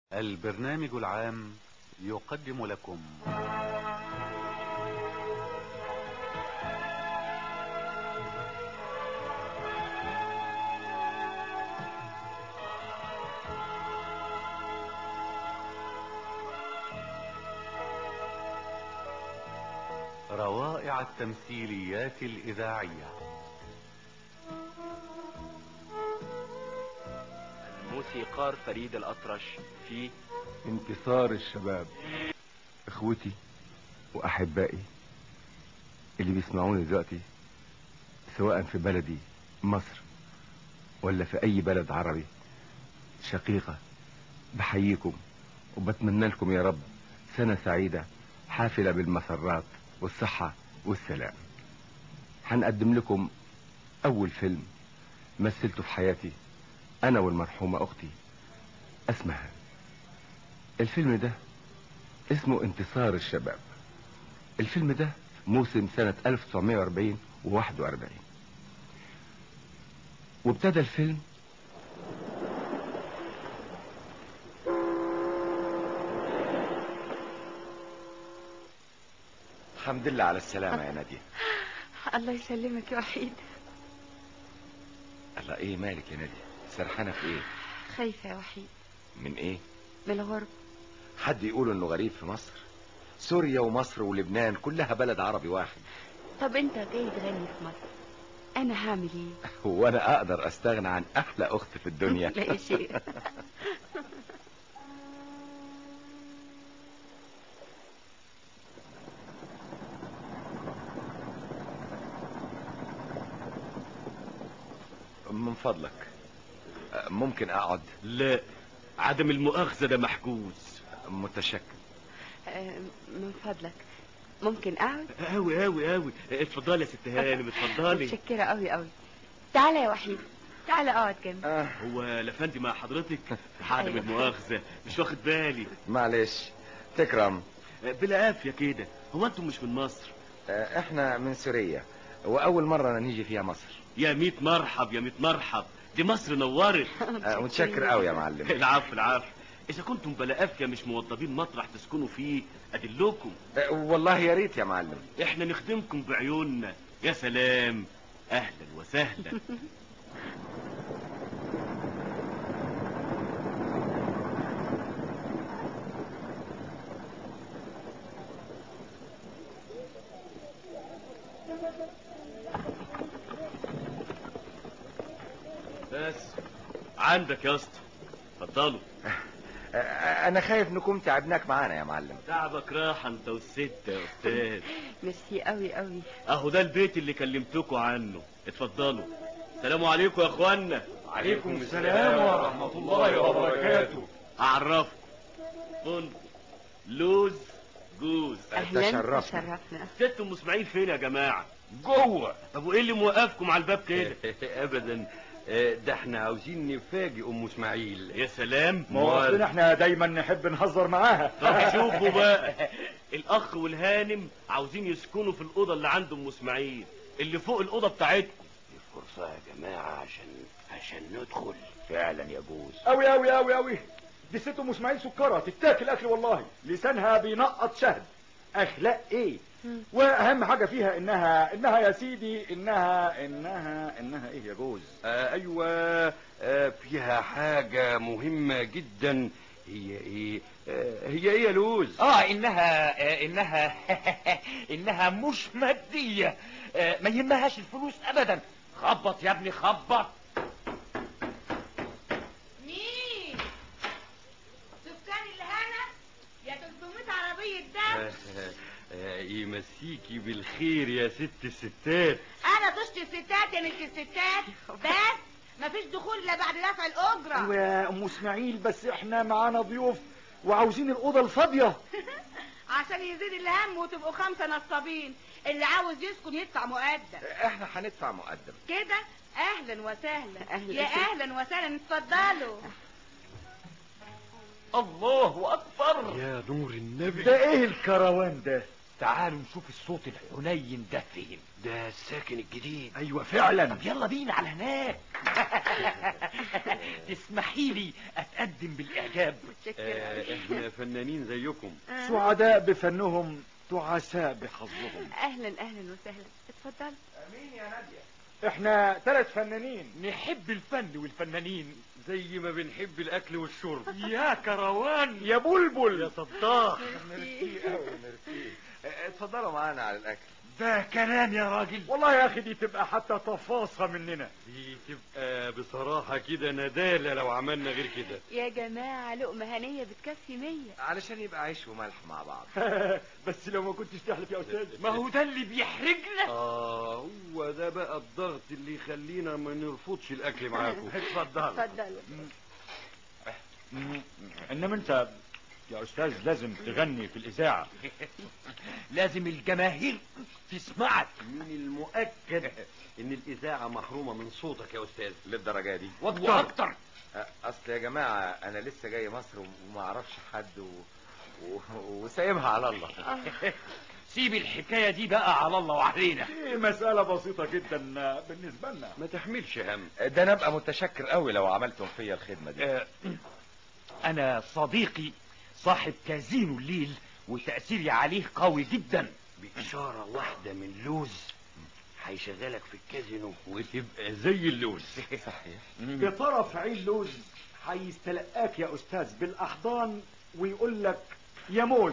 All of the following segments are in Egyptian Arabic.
البرنامج العام يقدم لكم روائع التمثيليات الإذاعية موسيقار فريد الأطرش في انتصار الشباب اخوتي واحبائي اللي بيسمعوني دلوقتي سواء في بلدي مصر ولا في اي بلد عربي شقيقة بحييكم وبتمنى لكم يا رب سنة سعيدة حافلة بالمسرات والصحة والسلام هنقدم لكم اول فيلم مثلته في حياتي انا والمرحومة اختي اسمها الفيلم ده اسمه انتصار الشباب الفيلم ده موسم سنة 1940 و 41 وابتدى الفيلم الحمد لله على السلامة يا نادية الله يسلمك يا وحيد الله ايه مالك يا نادية سرحانة في ايه خايفة يا وحيد من ايه من الغرب حد يقول انه غريب في مصر سوريا ومصر ولبنان كلها بلد عربي واحد طب انت جاي تغني في مصر انا هعمل ايه وانا اقدر استغنى عن احلى اخت في الدنيا لا شيء من فضلك ممكن اقعد لا عدم المؤاخذة ده محجوز متشكر آه، من فضلك ممكن اقعد قوي قوي قوي اتفضلي يا ست هانم اتفضلي متشكرة قوي قوي تعالى يا وحيد تعالى اقعد جنبي آه هو لفندي مع حضرتك عدم أيوة. المؤاخذة مش واخد بالي معلش تكرم بلا قافية كده هو انتم مش من مصر آه احنا من سوريا واول مرة نيجي فيها مصر يا ميت مرحب يا ميت مرحب دي مصر نورت آه متشكر قوي يا معلم العفو العفو اذا كنتم بلا قافية مش موضبين مطرح تسكنوا فيه ادلكم آه والله يا ريت يا معلم احنا نخدمكم بعيوننا يا سلام اهلا وسهلا بس عندك يا اسطى اتفضلوا آه انا خايف نكون تعبناك معانا يا معلم تعبك راحة انت والست يا استاذ ميرسي قوي قوي اهو ده البيت اللي كلمتكوا عنه اتفضلوا السلام عليكم يا اخوانا عليكم السلام ورحمة الله وبركاته اعرفكم فندق لوز جوز اهلا تشرفنا. تشرفنا ست ام اسماعيل فين يا جماعه جوه طب وايه اللي موقفكم على الباب كده ابدا آه، ده احنا عاوزين نفاجئ ام اسماعيل يا سلام ما هو اصلنا احنا دايما نحب نهزر معاها طب شوفوا بقى الاخ والهانم عاوزين يسكنوا في الاوضه اللي عند ام اسماعيل اللي فوق الاوضه بتاعتكم فرصة يا جماعة عشان عشان ندخل فعلا يجوز قوي قوي قوي قوي دي ست ام اسماعيل سكره تتاكل اكل والله لسانها بينقط شهد اخلاق ايه واهم حاجه فيها انها انها يا سيدي انها انها انها ايه يا جوز آه ايوه آه فيها حاجة مهمة جدا هي ايه آه هي ايه يا لوز اه انها آه انها انها مش مادية آه ما يهمهاش الفلوس ابدا خبط يا ابني خبط مين سكان الهنا يا 300 عربية دم آه يمسيكي بالخير يا ست الستات انا طشت الستات يا بنت الستات بس مفيش دخول الا بعد دفع الاجرة ايوه يا ام اسماعيل بس احنا معانا ضيوف وعاوزين الاوضه الفاضيه عشان يزيد الهم وتبقوا خمسة نصابين اللي عاوز يسكن يدفع مقدم احنا هندفع مقدم كده اهلا وسهلا أهلا يا وسهلا. اهلا وسهلا اتفضلوا الله اكبر يا نور النبي ده ايه الكروان ده تعالوا نشوف الصوت الحنين ده فين ده الساكن الجديد ايوه فعلا طب يلا بينا على هناك تسمحي لي اتقدم بالاعجاب آه، احنا فنانين زيكم سعداء بفنهم تعساء بحظهم اهلا اهلا وسهلا اتفضل احنا ثلاث فنانين نحب الفن والفنانين زي ما بنحب الاكل والشرب يا كروان يا بلبل يا صداح ميرسي قوي ميرسي اه، اتفضلوا معانا على الاكل ده كلام يا راجل والله يا اخي دي تبقى حتى تفاصة مننا دي تبقى بصراحة كده ندالة لو عملنا غير كده يا جماعة لقمة هنية بتكفي مية علشان يبقى عيش وملح مع بعض بس لو ما كنتش تحلف يا استاذ ما هو ده اللي بيحرجنا اه هو ده بقى الضغط اللي يخلينا ما نرفضش الاكل معاكم اتفضل اتفضلوا انما انت يا استاذ لازم تغني في الاذاعة لازم الجماهير تسمعك من المؤكد ان الاذاعة محرومة من صوتك يا استاذ للدرجة دي واكتر اه، اصل يا جماعة انا لسه جاي مصر وما اعرفش حد و... و... وسايبها على الله سيب الحكاية دي بقى على الله وعلينا دي مسألة بسيطة جدا بالنسبة لنا ما تحملش هم ده انا ابقى متشكر قوي لو عملتم فيا الخدمة دي آه، انا صديقي صاحب كازينو الليل وتأثيري عليه قوي جدا بإشارة واحدة من لوز هيشغلك في الكازينو وتبقى زي اللوز صحيح بطرف عين لوز هيستلقاك يا استاذ بالاحضان ويقول لك يا موز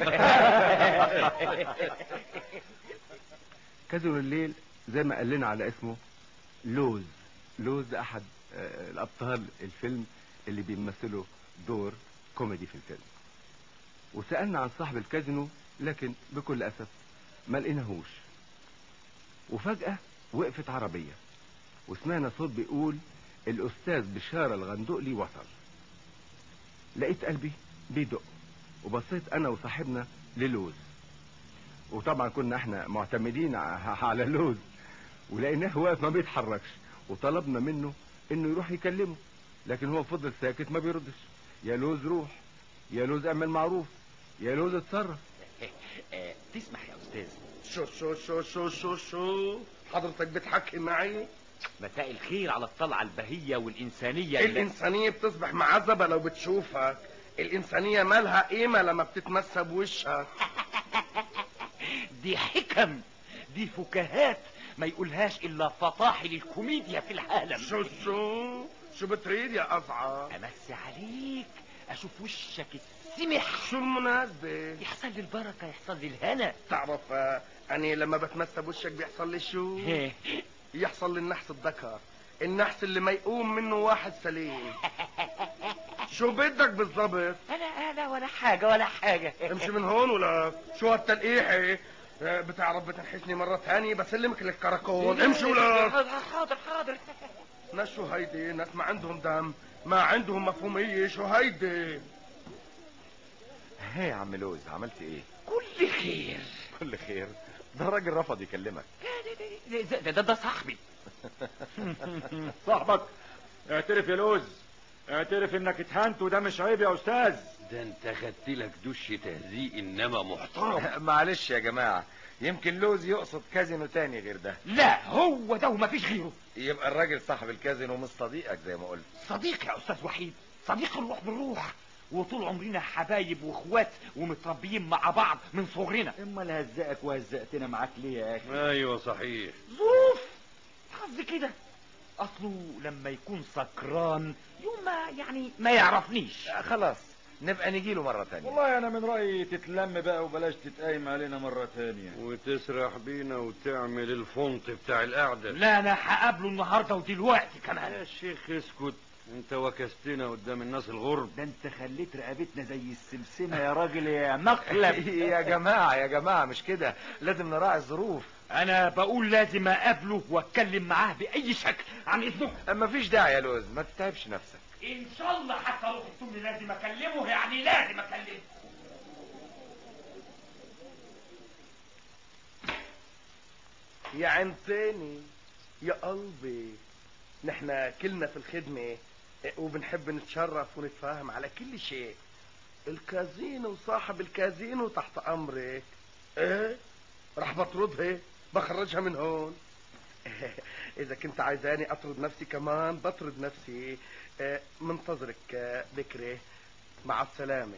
كازينو الليل زي ما قال لنا على اسمه لوز لوز ده احد آه، الابطال الفيلم اللي بيمثلوا دور كوميدي في الفيلم وسألنا عن صاحب الكازينو لكن بكل اسف ما لقيناهوش وفجأة وقفت عربية وسمعنا صوت بيقول الاستاذ بشارة الغندقلي وصل لقيت قلبي بيدق وبصيت انا وصاحبنا للوز وطبعا كنا احنا معتمدين ع- على لوز ولقيناه واقف ما بيتحركش وطلبنا منه انه يروح يكلمه لكن هو فضل ساكت ما بيردش يا لوز روح يا لوز اعمل معروف يا لوز اتصرف آه، تسمح يا استاذ شو شو شو شو شو شو حضرتك بتحكي معي مساء الخير على الطلعة البهية والإنسانية اللي- الإنسانية بتصبح معذبة لو بتشوفك الإنسانية مالها قيمة لما بتتمسى بوشك دي حكم دي فكاهات ما يقولهاش إلا فطاحل الكوميديا في العالم شو شو شو بتريد يا أزعر أمسي عليك أشوف وشك السمح شو المناسبة يحصل لي البركة يحصل لي الهنا تعرف آه، أنا لما بتمسى بوشك بيحصل لي شو يحصل لي النحس الذكر النحس اللي ما يقوم منه واحد سليم شو بدك بالضبط أنا أنا ولا حاجة ولا حاجة امشي من هون ولا شو هالتلقيحة آه، بتعرف بتنحشني مرة ثانية بسلمك للكراكون امشي ولا حاضر حاضر ناس شو هيدي ناس ما عندهم دم ما عندهم مفهومية شو هيدي هي يا عم لوز عملت ايه كل خير كل خير ده الراجل رفض يكلمك ده, ده, ده, ده صاحبي صاحبك اعترف يا لوز اعترف انك اتهنت وده مش عيب يا استاذ ده انت خدت لك دش تهزيء انما محترم معلش يا جماعة يمكن لوز يقصد كازينو تاني غير ده لا هو ده ومفيش غيره يبقى الراجل صاحب الكازينو مش صديقك زي ما قلت صديق يا استاذ وحيد صديق الروح بالروح وطول عمرنا حبايب واخوات ومتربيين مع بعض من صغرنا امال هزقك وهزقتنا معاك ليه يا اخي ايوه صحيح ظروف حظ كده اصله لما يكون سكران يوم ما يعني ما يعرفنيش آه، خلاص نبقى نجيله مرة تانية والله انا من رايي تتلم بقى وبلاش تتقايم علينا مرة تانية وتسرح بينا وتعمل الفونت بتاع القعدة لا انا هقابله النهارده ودلوقتي كمان يا شيخ اسكت انت وكستنا قدام الناس الغرب ده انت خليت رقبتنا زي السمسمة يا راجل يا مقلب يا جماعة يا جماعة مش كده لازم نراعي الظروف انا بقول لازم اقابله واتكلم معاه باي شكل عن اذنك اما فيش داعي يا لوز ما تتعبش نفسك ان شاء الله حتى روح السم لازم اكلمه يعني لازم اكلمه يا عينتيني يا قلبي نحن كلنا في الخدمة وبنحب نتشرف ونتفاهم على كل شيء الكازينو صاحب الكازينو تحت امرك ايه رح بطردها بخرجها من هون اذا كنت عايزاني اطرد نفسي كمان بطرد نفسي آه، منتظرك آه، بكري مع السلامة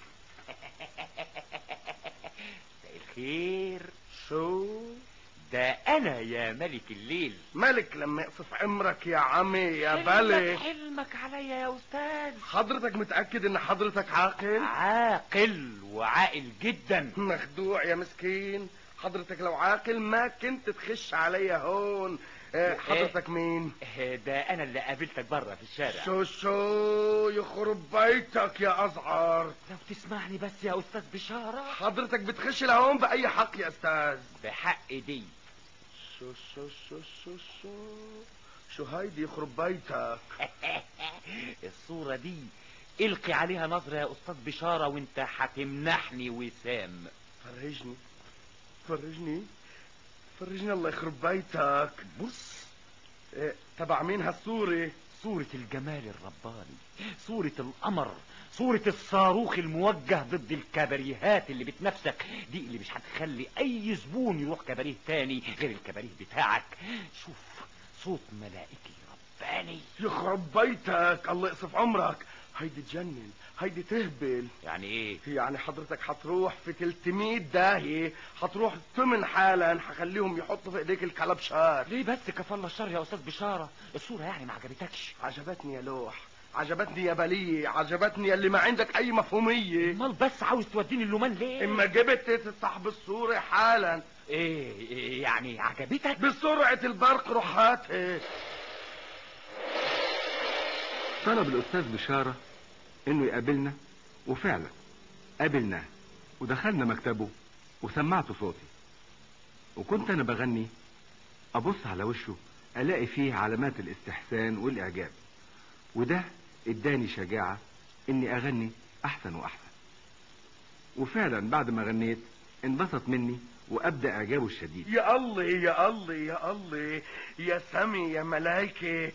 الخير شو ده انا يا ملك الليل ملك لما يقصف عمرك يا عمي يا حلمك بلي حلمك عليا يا استاذ حضرتك متأكد ان حضرتك عاقل عاقل وعاقل جدا مخدوع يا مسكين حضرتك لو عاقل ما كنت تخش عليا هون آه، حضرتك مين ده انا اللي قابلتك بره في الشارع شو شو يخرب بيتك يا ازعر لو تسمعني بس يا استاذ بشارة حضرتك بتخش لهون بأي حق يا استاذ بحق دي شو شو شو شو شو شو هيدي يخرب بيتك الصورة دي القي عليها نظرة يا استاذ بشارة وانت هتمنحني وسام فرجني فرجني فرجني الله يخرب بيتك بص إيه، تبع مين هالصورة صورة الجمال الرباني صورة القمر صورة الصاروخ الموجه ضد الكباريهات اللي بتنافسك دي اللي مش هتخلي اي زبون يروح كباريه تاني غير الكباريه بتاعك شوف صوت ملائكي رباني يخرب بيتك الله يقصف عمرك هيدي تجنن هيدي تهبل يعني ايه يعني حضرتك حتروح في 300 داهية حتروح تمن حالا حخليهم يحطوا في ايديك الكلبشات ليه بس كفالة الشر يا استاذ بشارة الصورة يعني ما عجبتكش عجبتني يا لوح عجبتني يا بلية عجبتني اللي ما عندك اي مفهومية امال بس عاوز توديني اللومان ليه اما جبت صاحب الصورة حالا ايه إيه يعني عجبتك بسرعة البرق روحاتها طلب الأستاذ بشارة إنه يقابلنا وفعلا قابلناه ودخلنا مكتبه وسمعته صوتي وكنت أنا بغني أبص على وشه ألاقي فيه علامات الاستحسان والإعجاب وده اداني شجاعة إني أغني أحسن وأحسن وفعلا بعد ما غنيت انبسط مني وأبدأ إعجابه الشديد يا الله يا الله يا الله يا سامي يا ملايكة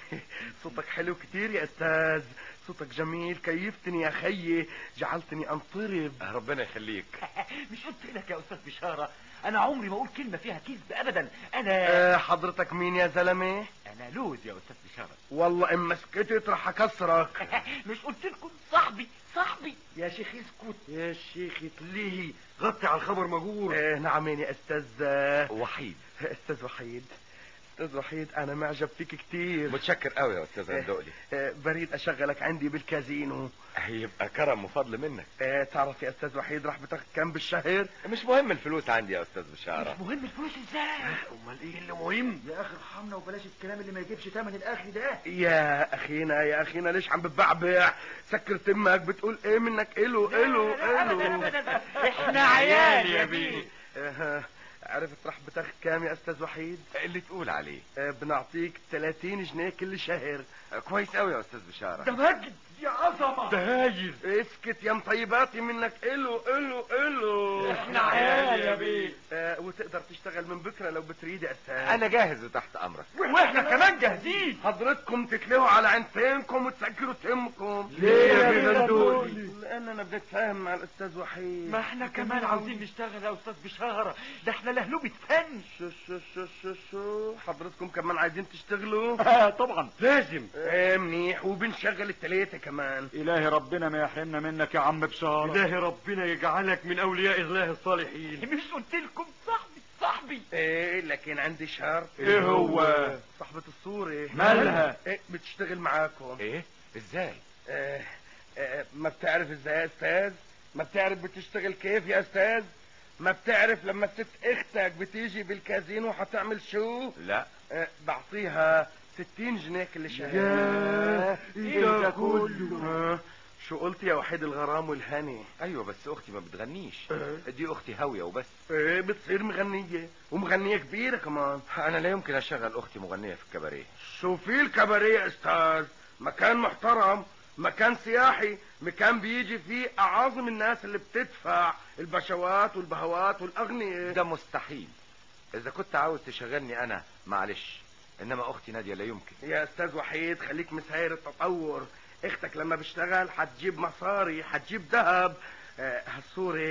صوتك حلو كتير يا استاذ صوتك جميل كيفتني يا خيي جعلتني انطرب ربنا يخليك مش قلت لك يا استاذ بشارة انا عمري ما اقول كلمة فيها كذب ابدا انا أه حضرتك مين يا زلمة انا لوز يا استاذ بشارة والله ان مسكتت رح اكسرك مش قلت لكم صاحبي صاحبي يا شيخ اسكت يا شيخ ليه غطي على الخبر مجور اه نعمين يا استاذ وحيد استاذ وحيد استاذ وحيد انا معجب فيك كتير متشكر قوي يا استاذ هندقلي اه بريد اشغلك عندي بالكازينو هيبقى كرم وفضل منك اه تعرف يا استاذ وحيد راح بتاخد كام بالشهر مش مهم الفلوس عندي يا استاذ بشارة مش مهم الفلوس ازاي امال ايه اللي مهم يا اخي ارحمنا وبلاش الكلام اللي ما يجيبش تمن الاخر ده يا اخينا يا اخينا ليش عم بتبعبع سكر تمك بتقول ايه منك الو الو الو احنا عيال يا بيه اه عرفت راح بتاخد كام يا استاذ وحيد اللي تقول عليه اه بنعطيك 30 جنيه كل شهر كويس قوي يا استاذ بشارة ده مجد يا عظمه داير اسكت يا مطيباتي منك الو الو الو احنا عيال يا بيه اه وتقدر تشتغل من بكره لو بتريد يا استاذ انا جاهز وتحت امرك واحنا كمان جاهزين حضرتكم تكلهوا على عينتينكم وتسكروا تمكم ليه يا بغندولي لاننا بنتفاهم مع الاستاذ وحيد ما احنا كمان عاوزين نشتغل يا استاذ بشارة ده احنا لهلوبة فن شو شو شو شو شو حضرتكم كمان عايزين تشتغلوا آه طبعا لازم ايه منيح وبنشغل التلاتة كمان الهي ربنا ما يحرمنا منك يا عم بشارة إلهي ربنا يجعلك من أولياء الله الصالحين مش قلت لكم صاحبي صاحبي ايه لكن عندي شرط ايه هو صاحبة الصورة مالها ايه بتشتغل معاكم ايه ازاي ايه ايه ما بتعرف ازاي يا استاذ ما بتعرف بتشتغل كيف يا استاذ ما بتعرف لما ست اختك بتيجي بالكازينو حتعمل شو لا اه بعطيها ستين جنيه كل شهر ياه، ايه ده كله؟ ها، شو قلت يا وحيد الغرام والهني ايوه بس اختي ما بتغنيش دي اختي هاوية وبس ايه بتصير مغنية ومغنية كبيرة كمان انا لا يمكن اشغل اختي مغنية في الكباريه شو في الكباريه يا استاذ مكان محترم مكان سياحي مكان بيجي فيه اعاظم الناس اللي بتدفع البشوات والبهوات والاغنياء ده مستحيل اذا كنت عاوز تشغلني انا معلش انما اختي نادية لا يمكن يا استاذ وحيد خليك مساير التطور اختك لما بتشتغل حتجيب مصاري حتجيب ذهب آه، هالصورة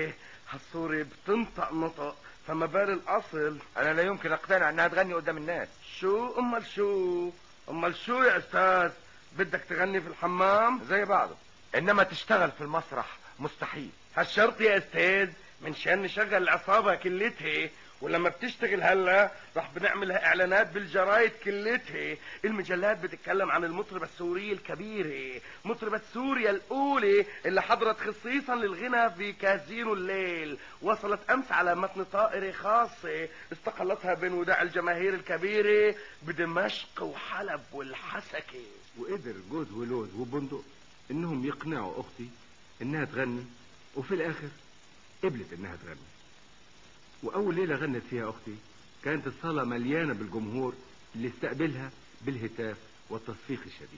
هالصورة بتنطق نطق فما بال الاصل انا لا يمكن اقتنع انها تغني قدام الناس شو امال شو امال شو يا استاذ بدك تغني في الحمام زي بعضه انما تشتغل في المسرح مستحيل هالشرط يا استاذ من شان نشغل العصابة كلتها ولما بتشتغل هلا رح بنعملها اعلانات بالجرايد كلتها المجلات بتتكلم عن المطربة السورية الكبيرة مطربة سوريا الاولى اللي حضرت خصيصا للغنى في كازينو الليل وصلت امس على متن طائرة خاصة استقلتها بين وداع الجماهير الكبيرة بدمشق وحلب والحسكة وقدر جوز ولوز وبندق انهم يقنعوا اختي انها تغني وفي الاخر قبلت انها تغني واول ليله غنت فيها اختي كانت الصاله مليانه بالجمهور اللي استقبلها بالهتاف والتصفيق الشديد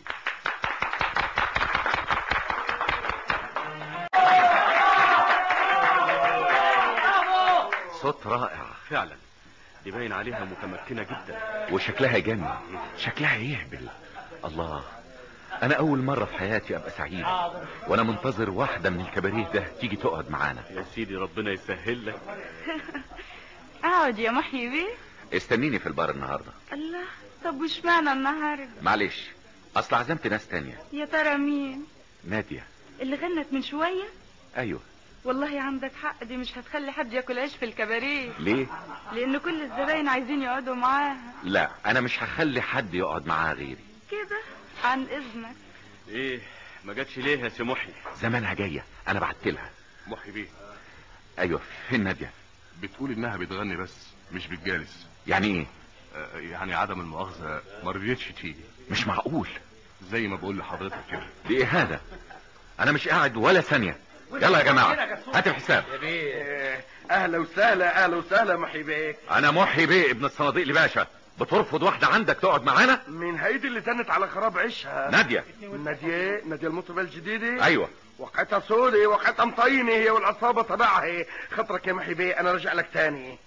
صوت رائع فعلا دي باين عليها متمكنة جدا وشكلها يجنن شكلها يهبل الله انا اول مرة في حياتي ابقى سعيد وانا منتظر واحدة من الكباريه ده تيجي تقعد معانا يا سيدي ربنا يسهل لك اقعد يا محي بيه استنيني في البار النهاردة الله طب وش معنى النهارده معلش اصل عزمت ناس تانية يا ترى مين نادية اللي غنت من شويه ايوه والله عندك حق دي مش هتخلي حد ياكل عيش في الكباريه ليه لان كل الزباين عايزين يقعدوا معاها لا انا مش هخلي حد يقعد معاها غيري كده عن اذنك ايه ما جاتش ليه يا سي محي زمانها جاية انا بعت لها محي بيه ايوه فين نادية بتقول انها بتغني بس مش بتجالس يعني ايه آه، يعني عدم المؤاخذة ما رضيتش تيجي مش معقول زي ما بقول لحضرتك كده دي اهانة انا مش قاعد ولا ثانية يلا يا جماعة هات الحساب إيه، اهلا وسهلا اهلا وسهلا محي بيك انا محي بيه ابن الصناديق باشا بترفض واحدة عندك تقعد معانا من هيدي اللي تنت على خراب عيشها نادية نادية نادية المطربة الجديدة ايوه وقعتها سودة وقعتها مطينة هي والعصابة تبعها خطرك يا محي بيه انا رجع لك تاني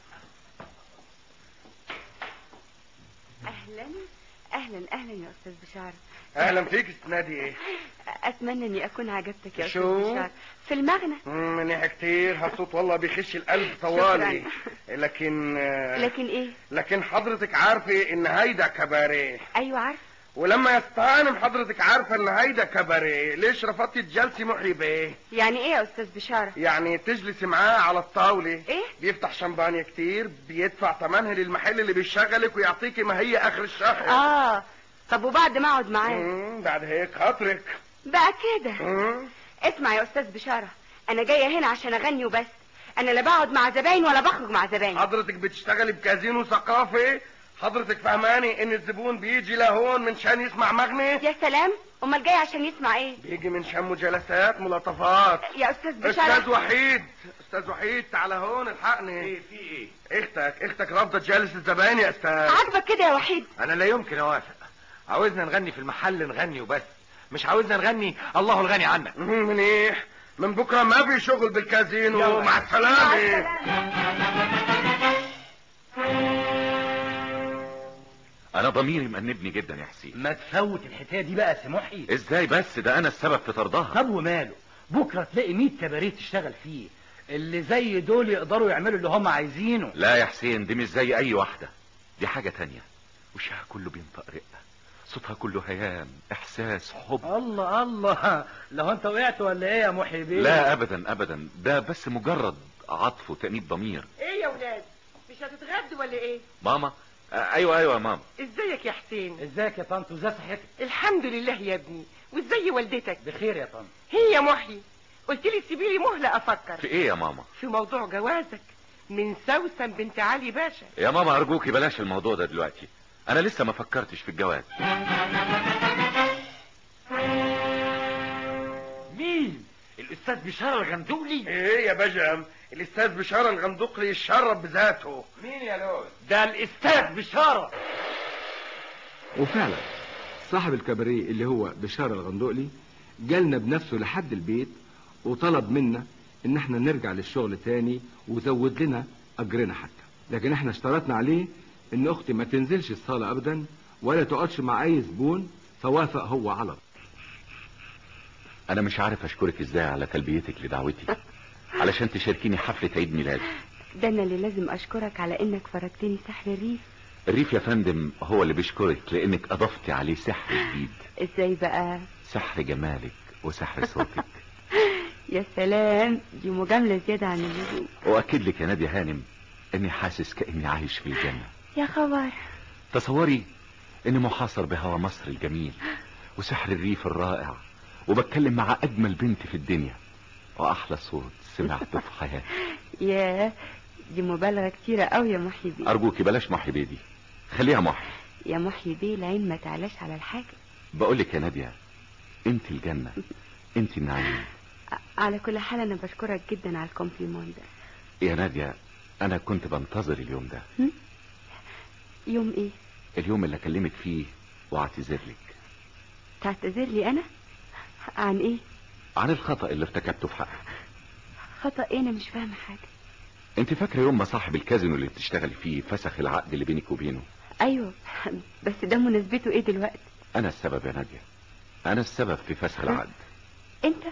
اهلا اهلا اهلا يا استاذ بشار اهلا فيك نادية اتمنى اني اكون عجبتك يا شو؟ استاذ بشار في المغنى منيح كتير هالصوت والله بيخش القلب طوالي لكن لكن ايه لكن حضرتك عارفة ان هيدا كباريه ايوه عارف ولما يستعلم حضرتك عارفة ان هيدا كباريه ليش رفضتي تجلسي محي بيه يعني ايه يا استاذ بشارة يعني تجلسي معاه على الطاولة ايه بيفتح شمبانيا كتير بيدفع ثمنها للمحل اللي بيشغلك ويعطيكي ما هي اخر الشهر اه طب وبعد ما اقعد معاه مم، بعد هيك خاطرك بقى كده مم. اسمع يا استاذ بشارة انا جاية هنا عشان اغني وبس انا لا بقعد مع زباين ولا بخرج مع زباين حضرتك بتشتغلي بكازينو ثقافي حضرتك فهماني ان الزبون بيجي لهون من شان يسمع مغني يا سلام امال جاي عشان يسمع ايه بيجي من شان مجالسات ملاطفات يا استاذ استاذ بشارة وحيد استاذ وحيد تعال هون الحقني ايه في ايه اختك اختك رافضه تجالس الزباين يا استاذ عاجبك كده يا وحيد انا لا يمكن اوافق عاوزنا نغني في المحل نغني وبس مش عاوزنا نغني الله الغني عنك مم، منيح من بكره ما في شغل بالكازينو يلا. مع السلامه مع السلامة. انا ضميري مأنبني جدا يا حسين ما تفوت الحكايه دي بقى يا سموحي ازاي بس ده انا السبب في طردها طب وماله بكره تلاقي 100 كباريه تشتغل فيه اللي زي دول يقدروا يعملوا اللي هم عايزينه لا يا حسين دي مش زي اي واحدة دي حاجة تانية وشها كله بينطق رقة صوتها كله هيام احساس حب الله الله لو انت وقعت ولا ايه يا محي بيه لا ابدا ابدا ده بس مجرد عطف وتأنيب ضمير ايه يا ولاد مش هتتغدوا ولا ايه ماما آه ايوه ايوه يا ماما ازيك يا حسين ازيك يا طنط وازاي صحتك الحمد لله يا ابني وازاي والدتك بخير يا طنط هي يا محي قلت لي سيبي لي مهله افكر في ايه يا ماما في موضوع جوازك من سوسن بنت علي باشا يا ماما ارجوكي بلاش الموضوع ده دلوقتي انا لسه ما فكرتش في الجواز مين الاستاذ بشار الغندولي ايه يا بجم الاستاذ بشاره الغندقلي يشرب بذاته مين يا لوز ده الاستاذ بشاره وفعلا صاحب الكباريه اللي هو بشار الغندقلي جالنا بنفسه لحد البيت وطلب منا ان احنا نرجع للشغل تاني وزود لنا اجرنا حتى لكن احنا اشترطنا عليه ان اختي ما تنزلش الصالة ابدا ولا تقعدش مع اي زبون فوافق هو على طول. انا مش عارف اشكرك ازاي على تلبيتك لدعوتي علشان تشاركيني حفلة عيد ميلادي ده انا اللي لازم اشكرك على انك فرجتني سحر الريف الريف يا فندم هو اللي بيشكرك لانك اضفتي عليه سحر جديد ازاي بقى سحر جمالك وسحر صوتك يا سلام دي مجاملة زيادة عن اللزوم واكد لك يا نادية هانم اني حاسس كاني عايش في الجنة يا خبر تصوري اني محاصر بهوا مصر الجميل وسحر الريف الرائع وبتكلم مع اجمل بنت في الدنيا واحلى صوت سمعته في حياتي يا دي مبالغة كتيرة قوي يا محي بيه ارجوكي بلاش محي بيدي خليها محي يا محي بيه العين ما تعلاش على الحاجة بقولك يا نادية انت الجنة انت النعيم على كل حال انا بشكرك جدا على الكومبليمون ده يا نادية انا كنت بنتظر اليوم ده يوم ايه اليوم اللي اكلمك فيه واعتذر لك تعتذر لي انا عن ايه عن الخطأ اللي ارتكبته في حقك خطأ ايه انا مش فاهمة حاجة انت فاكرة يوم ما صاحب الكازينو اللي بتشتغلي فيه فسخ العقد اللي بينك وبينه ايوه بس ده مناسبته ايه دلوقتي انا السبب يا نادية انا السبب في فسخ العقد انت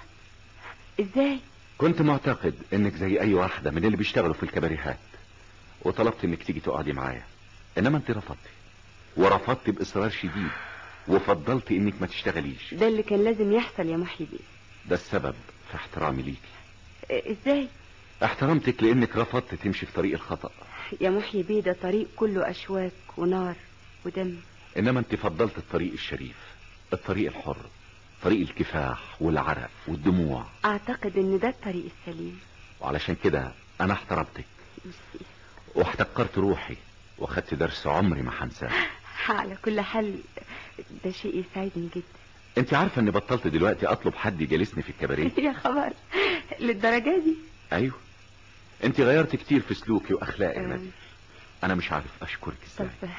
ازاي كنت معتقد انك زي اي واحدة من اللي بيشتغلوا في الكباريهات وطلبت انك تيجي تقعدي معايا انما انت رفضتي ورفضت باصرار شديد وفضلت انك ما تشتغليش ده اللي كان لازم يحصل يا محي بيه ده السبب في احترامي ليكي إيه، ازاي احترمتك لانك رفضت تمشي في طريق الخطأ يا محي بيه ده طريق كله اشواك ونار ودم انما انت فضلت الطريق الشريف الطريق الحر طريق الكفاح والعرق والدموع اعتقد ان ده الطريق السليم وعلشان كده انا احترمتك ميرسي. واحتقرت روحي واخدت درس عمري ما هنساه على كل حال ده شيء يسعدني جدا انت عارفة اني بطلت دلوقتي اطلب حد يجالسني في الكباريه يا خبر للدرجة دي ايوه انت غيرت كتير في سلوكي واخلاقي يا أم. نادية انا مش عارف اشكرك طب ازاي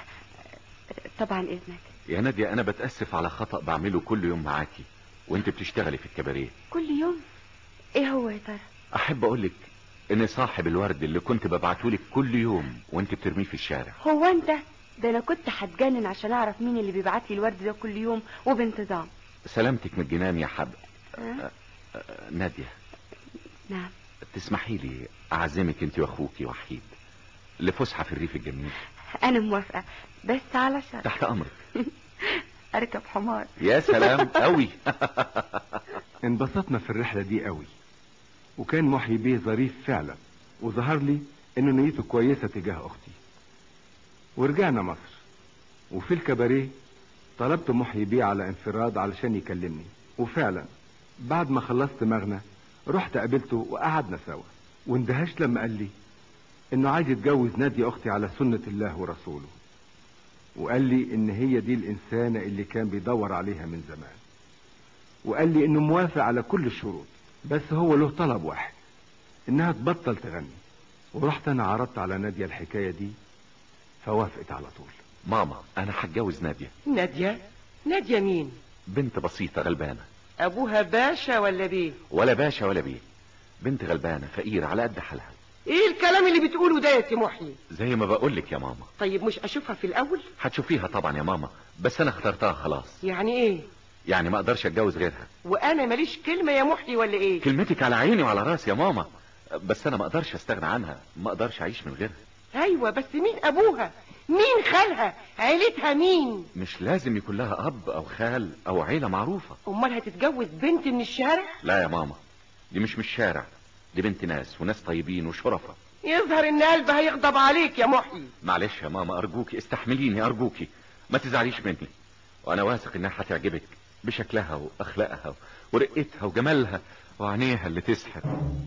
طبعا اذنك يا نادية انا بتأسف على خطأ بعمله كل يوم معاكي وانت بتشتغلي في الكباريه كل يوم ايه هو يا ترى احب اقولك ان صاحب الورد اللي كنت ببعتهولك كل يوم وانت بترميه في الشارع هو انت ده انا كنت هتجنن عشان اعرف مين اللي بيبعت لي الورد ده كل يوم وبانتظام سلامتك من الجنان يا حب أه؟ أه، نادية نعم تسمحي لي اعزمك انت واخوكي وحيد لفسحة في الريف الجميل انا موافقة بس على شرط تحت امرك اركب حمار يا سلام قوي انبسطنا في الرحلة دي قوي وكان محي بيه ظريف فعلا وظهر لي انه نيته كويسة تجاه اختي ورجعنا مصر وفي الكباريه طلبت محي بيه على انفراد علشان يكلمني وفعلا بعد ما خلصت مغنى رحت قابلته وقعدنا سوا واندهشت لما قال لي انه عايز يتجوز نادية اختي على سنة الله ورسوله وقال لي ان هي دي الانسانة اللي كان بيدور عليها من زمان وقال لي انه موافق على كل الشروط بس هو له طلب واحد انها تبطل تغني ورحت انا عرضت على نادية الحكاية دي فوافقت على طول ماما انا هتجوز نادية نادية نادية مين بنت بسيطة غلبانة ابوها باشا ولا بيه ولا باشا ولا بيه بنت غلبانة فقيرة على قد حالها ايه الكلام اللي بتقوله ده يا سي محيي زي ما بقولك يا ماما طيب مش اشوفها في الاول هتشوفيها طبعا يا ماما بس انا اخترتها خلاص يعني ايه يعني ما اقدرش اتجوز غيرها وانا ماليش كلمة يا محيي ولا ايه كلمتك على عيني وعلى راسي يا ماما بس انا ما اقدرش استغنى عنها ما اقدرش اعيش من غيرها ايوه بس مين ابوها مين خالها عيلتها مين مش لازم يكون لها اب او خال او عيلة معروفة امال هتتجوز بنت من الشارع لا يا ماما دي مش من الشارع دي بنت ناس وناس طيبين وشرفة يظهر ان قلبها هيغضب عليك يا محيي معلش يا ماما ارجوكي استحمليني ارجوكي ما تزعليش مني وانا واثق انها هتعجبك بشكلها واخلاقها ورقتها وجمالها وعينيها اللي تسحر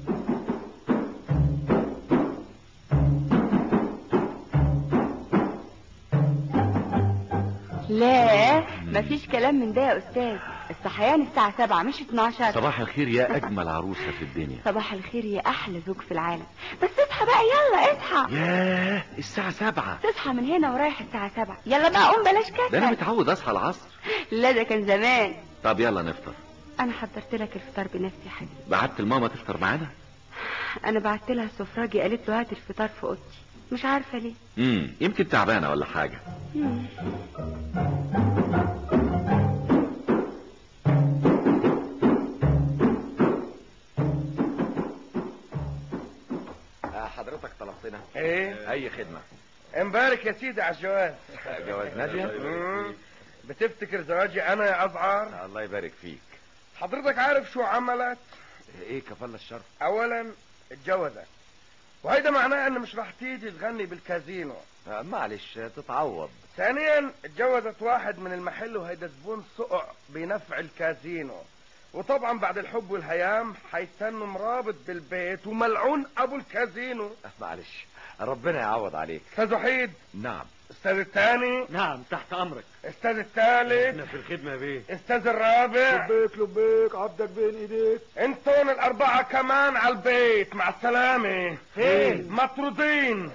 لا مفيش كلام من ده يا استاذ الصحيان الساعة سبعة مش 12 صباح الخير يا اجمل عروسة في الدنيا صباح الخير يا احلى زوج في العالم بس اصحى بقى يلا اصحى ياه الساعة سبعة تصحى من هنا ورايح الساعة سبعة يلا بقى قوم بلاش ده انا كسل متعود اصحى العصر لا ده كان زمان طب يلا نفطر انا حضرت لك الفطار بنفسي يا حبيبي بعت الماما تفطر معانا انا بعت لها السفراجي قالت له هات الفطار في اوضتي مش عارفة ليه امم يمكن تعبانة ولا حاجة مم. حضرتك طلبتنا ايه اي خدمه امبارك يا سيدي على الجواز جواز ناديه مم. بتفتكر زواجي انا يا ازعر الله يبارك فيك حضرتك عارف شو عملت ايه كفل الشر اولا اتجوزت وهيدا معناه ان مش راح تيجي تغني بالكازينو آه، معلش تتعوض ثانيا اتجوزت واحد من المحل وهيدا زبون سقع بنفع الكازينو وطبعا بعد الحب والهيام حيستنوا مرابط بالبيت وملعون ابو الكازينو معلش ربنا يعوض عليك استاذ وحيد نعم استاذ الثاني نعم تحت امرك استاذ الثالث احنا في الخدمه يا بيه استاذ الرابع لبيك لبيك عبدك بين ايديك انتون الاربعه كمان على البيت مع السلامه فين؟ مطرودين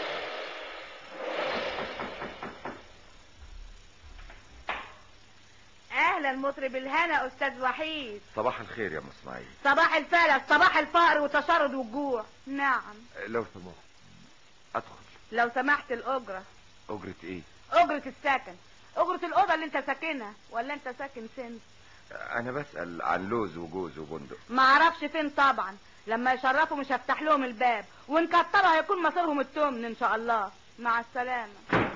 اهلا مطرب الهنا استاذ وحيد صباح الخير يا ام اسماعيل صباح الفلس صباح الفقر وتشرد والجوع نعم لو سمحت ادخل لو سمحت الاجره اجرة ايه اجره السكن اجره الاوضه اللي انت ساكنها ولا انت ساكن فين انا بسأل عن لوز وجوز وبندق ما اعرفش فين طبعا لما يشرفوا مش هفتح لهم الباب وان كتروا هيكون مصيرهم التمن ان شاء الله مع السلامه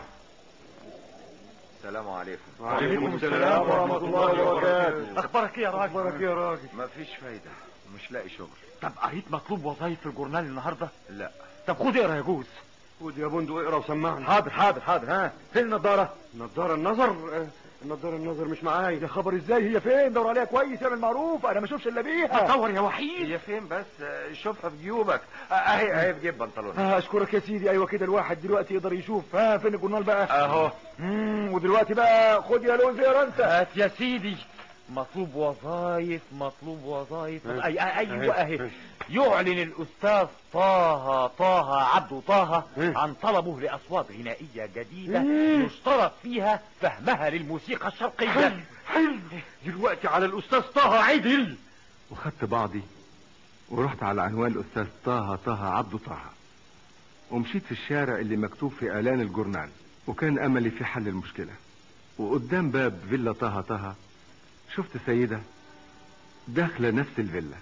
السلام عليكم وعليكم السلام ورحمة الله وبركاته اخبارك ايه يا راجل اخبارك ايه يا راجل مفيش فايدة مش لاقي شغل طب قريت مطلوب وظايف في الجورنال النهارده لا طب خد اقرا يا جوز خد يا بندق اقرا وسمعنا حاضر حاضر حاضر ها فين النضارة نضاره النظر آه، النضاره النظر مش معايا يا خبر ازاي هي فين دور عليها كويس يعمل معروف انا ما اشوفش الا بيها دور يا وحيد هي فين بس آه، شوفها في جيوبك آه، اهي اهي في جيب بنطلونك آه اشكرك يا سيدي ايوه كده الواحد دلوقتي يقدر يشوف ها فين الجورنال بقى اهو مم ودلوقتي بقى خد يا لوز يا انت هات يا سيدي مطلوب وظايف مطلوب وظايف اه. أي ايوه اه. اهي يعلن الاستاذ طه طه عبد طه اه. عن طلبه لاصوات غنائيه جديده اه. يشترط فيها فهمها للموسيقى الشرقيه حلو دلوقتي على الاستاذ طه عدل وخدت بعضي ورحت على عنوان الأستاذ طه طه عبده طه ومشيت في الشارع اللي مكتوب في إعلان الجورنال وكان أملي في حل المشكلة وقدام باب فيلا طه طه شفت سيدة داخلة نفس الفيلا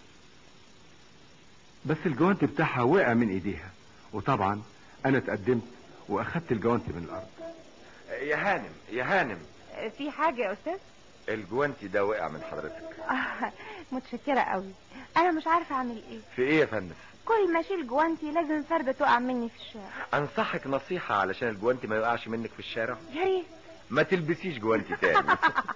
بس الجوانت بتاعها وقع من ايديها وطبعا انا اتقدمت واخدت الجوانت من الارض يا هانم يا هانم في حاجة يا أستاذ؟ الجوانتي ده وقع من حضرتك آه متشكرة قوي أنا مش عارفة أعمل إيه في ايه يا فندم كل ما أشيل جوانتي لازم فردة تقع مني في الشارع انصحك نصيحة علشان الجوانتي ما يقعش منك في الشارع يا ريت ما تلبسيش جوانتي تاني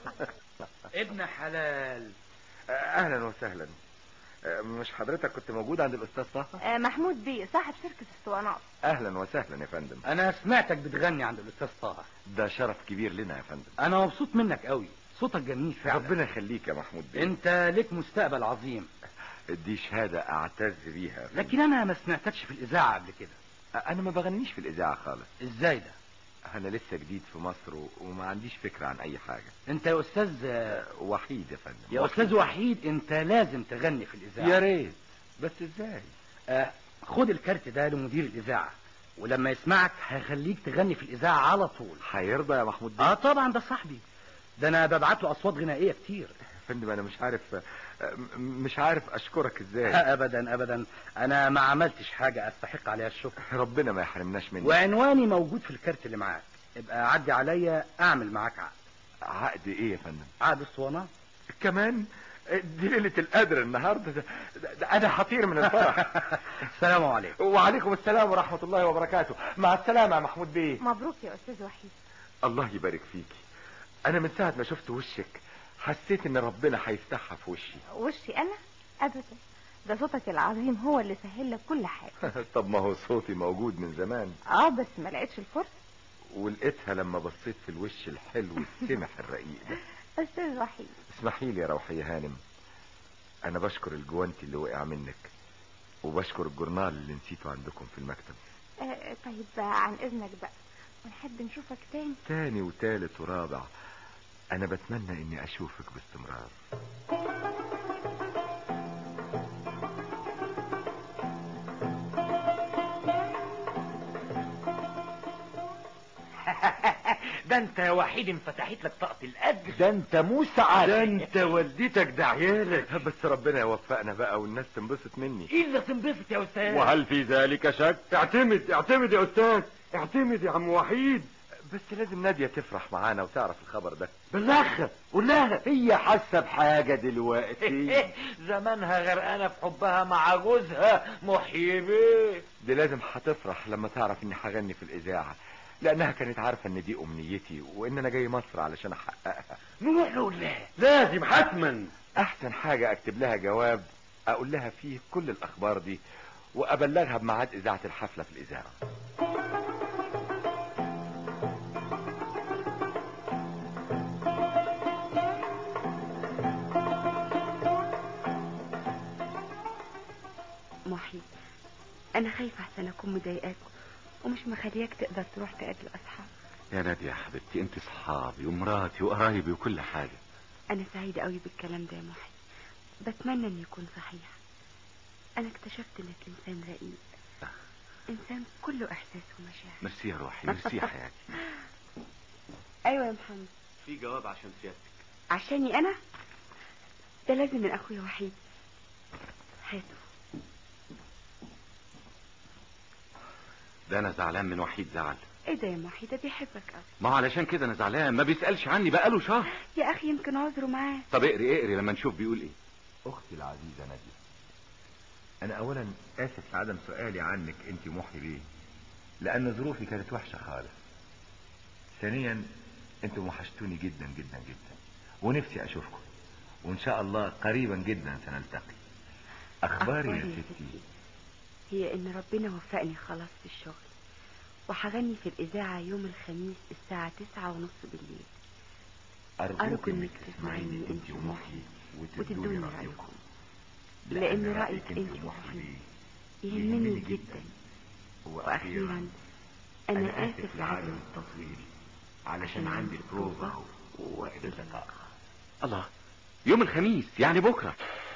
ابن حلال اهلا وسهلا آه، مش حضرتك كنت موجود عند الاستاذ طه آه محمود بيه صاحب شركة اسطوانات اهلا وسهلا يا فندم انا سمعتك بتغني عند الاستاذ طه ده شرف كبير لنا يا فندم انا مبسوط منك قوي صوتك جميل فعلا ربنا يخليك يا محمود بيه انت ليك مستقبل عظيم دي شهادة اعتز بيها يا فندم. لكن انا ما سمعتكش في الاذاعه قبل كده انا ما بغنيش في الاذاعة خالص ازاي ده انا لسه جديد في مصر و... وما عنديش فكرة عن اي حاجة انت يا استاذ آه، وحيد يا فندم يا استاذ وحيد انت لازم تغني في الاذاعه يا ريت بس ازاي آه خد الكارت ده لمدير الاذاعه ولما يسمعك هيخليك تغني في الاذاعه على طول هيرضى يا محمود بيه اه طبعا ده صاحبي ده انا ببعت له اصوات غنائيه كتير يا فندم انا مش عارف آه، م- مش عارف اشكرك ازاي ابدا ابدا انا ما عملتش حاجه استحق عليها الشكر ربنا ما يحرمناش منك وعنواني موجود في الكارت اللي معاك ابقى عدي عليا اعمل معاك عقد عقد ايه يا فندم عقد اسطوانات كمان دي ليلة القدر النهاردة ده, ده, ده انا هطير من الفرح السلام عليكم وعليكم السلام ورحمة الله وبركاته مع السلامة يا محمود بيه مبروك يا أستاذ وحيد الله يبارك فيكي انا من ساعة ما شفت وشك حسيت ان ربنا هيفتحها في وشي وشي أنا؟ أبدا ده صوتك العظيم هو اللي سهل لك كل حاجة طب ما هو صوتي موجود من زمان اه بس ما لقيتش الفرصة ولقيتها لما بصيت في الوش الحلو السمح الرقيق ده أستاذ وحيد اسمحي لي يا روحية هانم انا بشكر الجوانتي اللي وقع منك وبشكر الجورنال اللي نسيته عندكم في المكتب آه طيب عن إذنك بقى ونحب نشوفك تاني تاني وتالت ورابع انا بتمنى اني اشوفك باستمرار ده انت يا وحيد انفتحت لك طاقة الاجر ده انت موسى عادي ده انت والدتك ده عيالك بس ربنا يوفقنا بقى والناس تنبسط مني ايه اللي تنبسط يا استاذ وهل في ذلك شك اعتمد اعتمد يا استاذ اعتمد يا عم وحيد بس لازم نادية تفرح معانا وتعرف الخبر ده بلغها قول لها هي حاسة بحاجة دلوقتي زمانها غرقانة في حبها مع جوزها محيي بيه دي لازم هتفرح لما تعرف اني هغني في الاذاعة لانها كانت عارفة ان دي امنيتي وان انا جاي مصر علشان احققها نروح نقول لها لازم حتما احسن حاجة اكتب لها جواب اقول لها فيه كل الاخبار دي وابلغها بميعاد اذاعة الحفلة في الاذاعة محي انا خايفه احسن اكون مضايقاك ومش مخلياك تقدر تروح تقابل اصحابك يا نادية يا حبيبتي انت صحابي ومراتي وقرايبي وكل حاجة انا سعيده قوي بالكلام ده يا محي بتمنى انه يكون صحيح انا اكتشفت انك انسان رقيق انسان كله احساس ومشاعر ميرسي يا روحي ميرسي يا حياتي ايوه يا محمد في جواب عشان سيادتك عشاني انا ده لازم من اخويا وحيد هاته ده انا زعلان من وحيد زعل ايه ده يا محي ده بيحبك قوي ما هو علشان كده انا زعلان ما بيسألش عني بقاله شهر يا اخي يمكن عذره معاه طب اقري اقري لما نشوف بيقول ايه اختي العزيزة نادية انا اولا اسف لعدم سؤالي عنك انت محي بيه لان ظروفي كانت وحشة خالص ثانيا انتم وحشتوني جدا جدا جدا ونفسي اشوفكم وان شاء الله قريبا جدا سنلتقي اخباري يا ستي هي ان ربنا وفقني خلاص في الشغل وهغني في الاذاعه يوم الخميس الساعه تسعة ونص بالليل ارجوك انك تسمعيني انت ومحي وتدوني رايكم لان رايك انت ومحي يهمني جدا واخيرا انا اسف لعدم التصوير علشان عندي بروفا ووقت اللقاء الله يوم الخميس يعني بكرة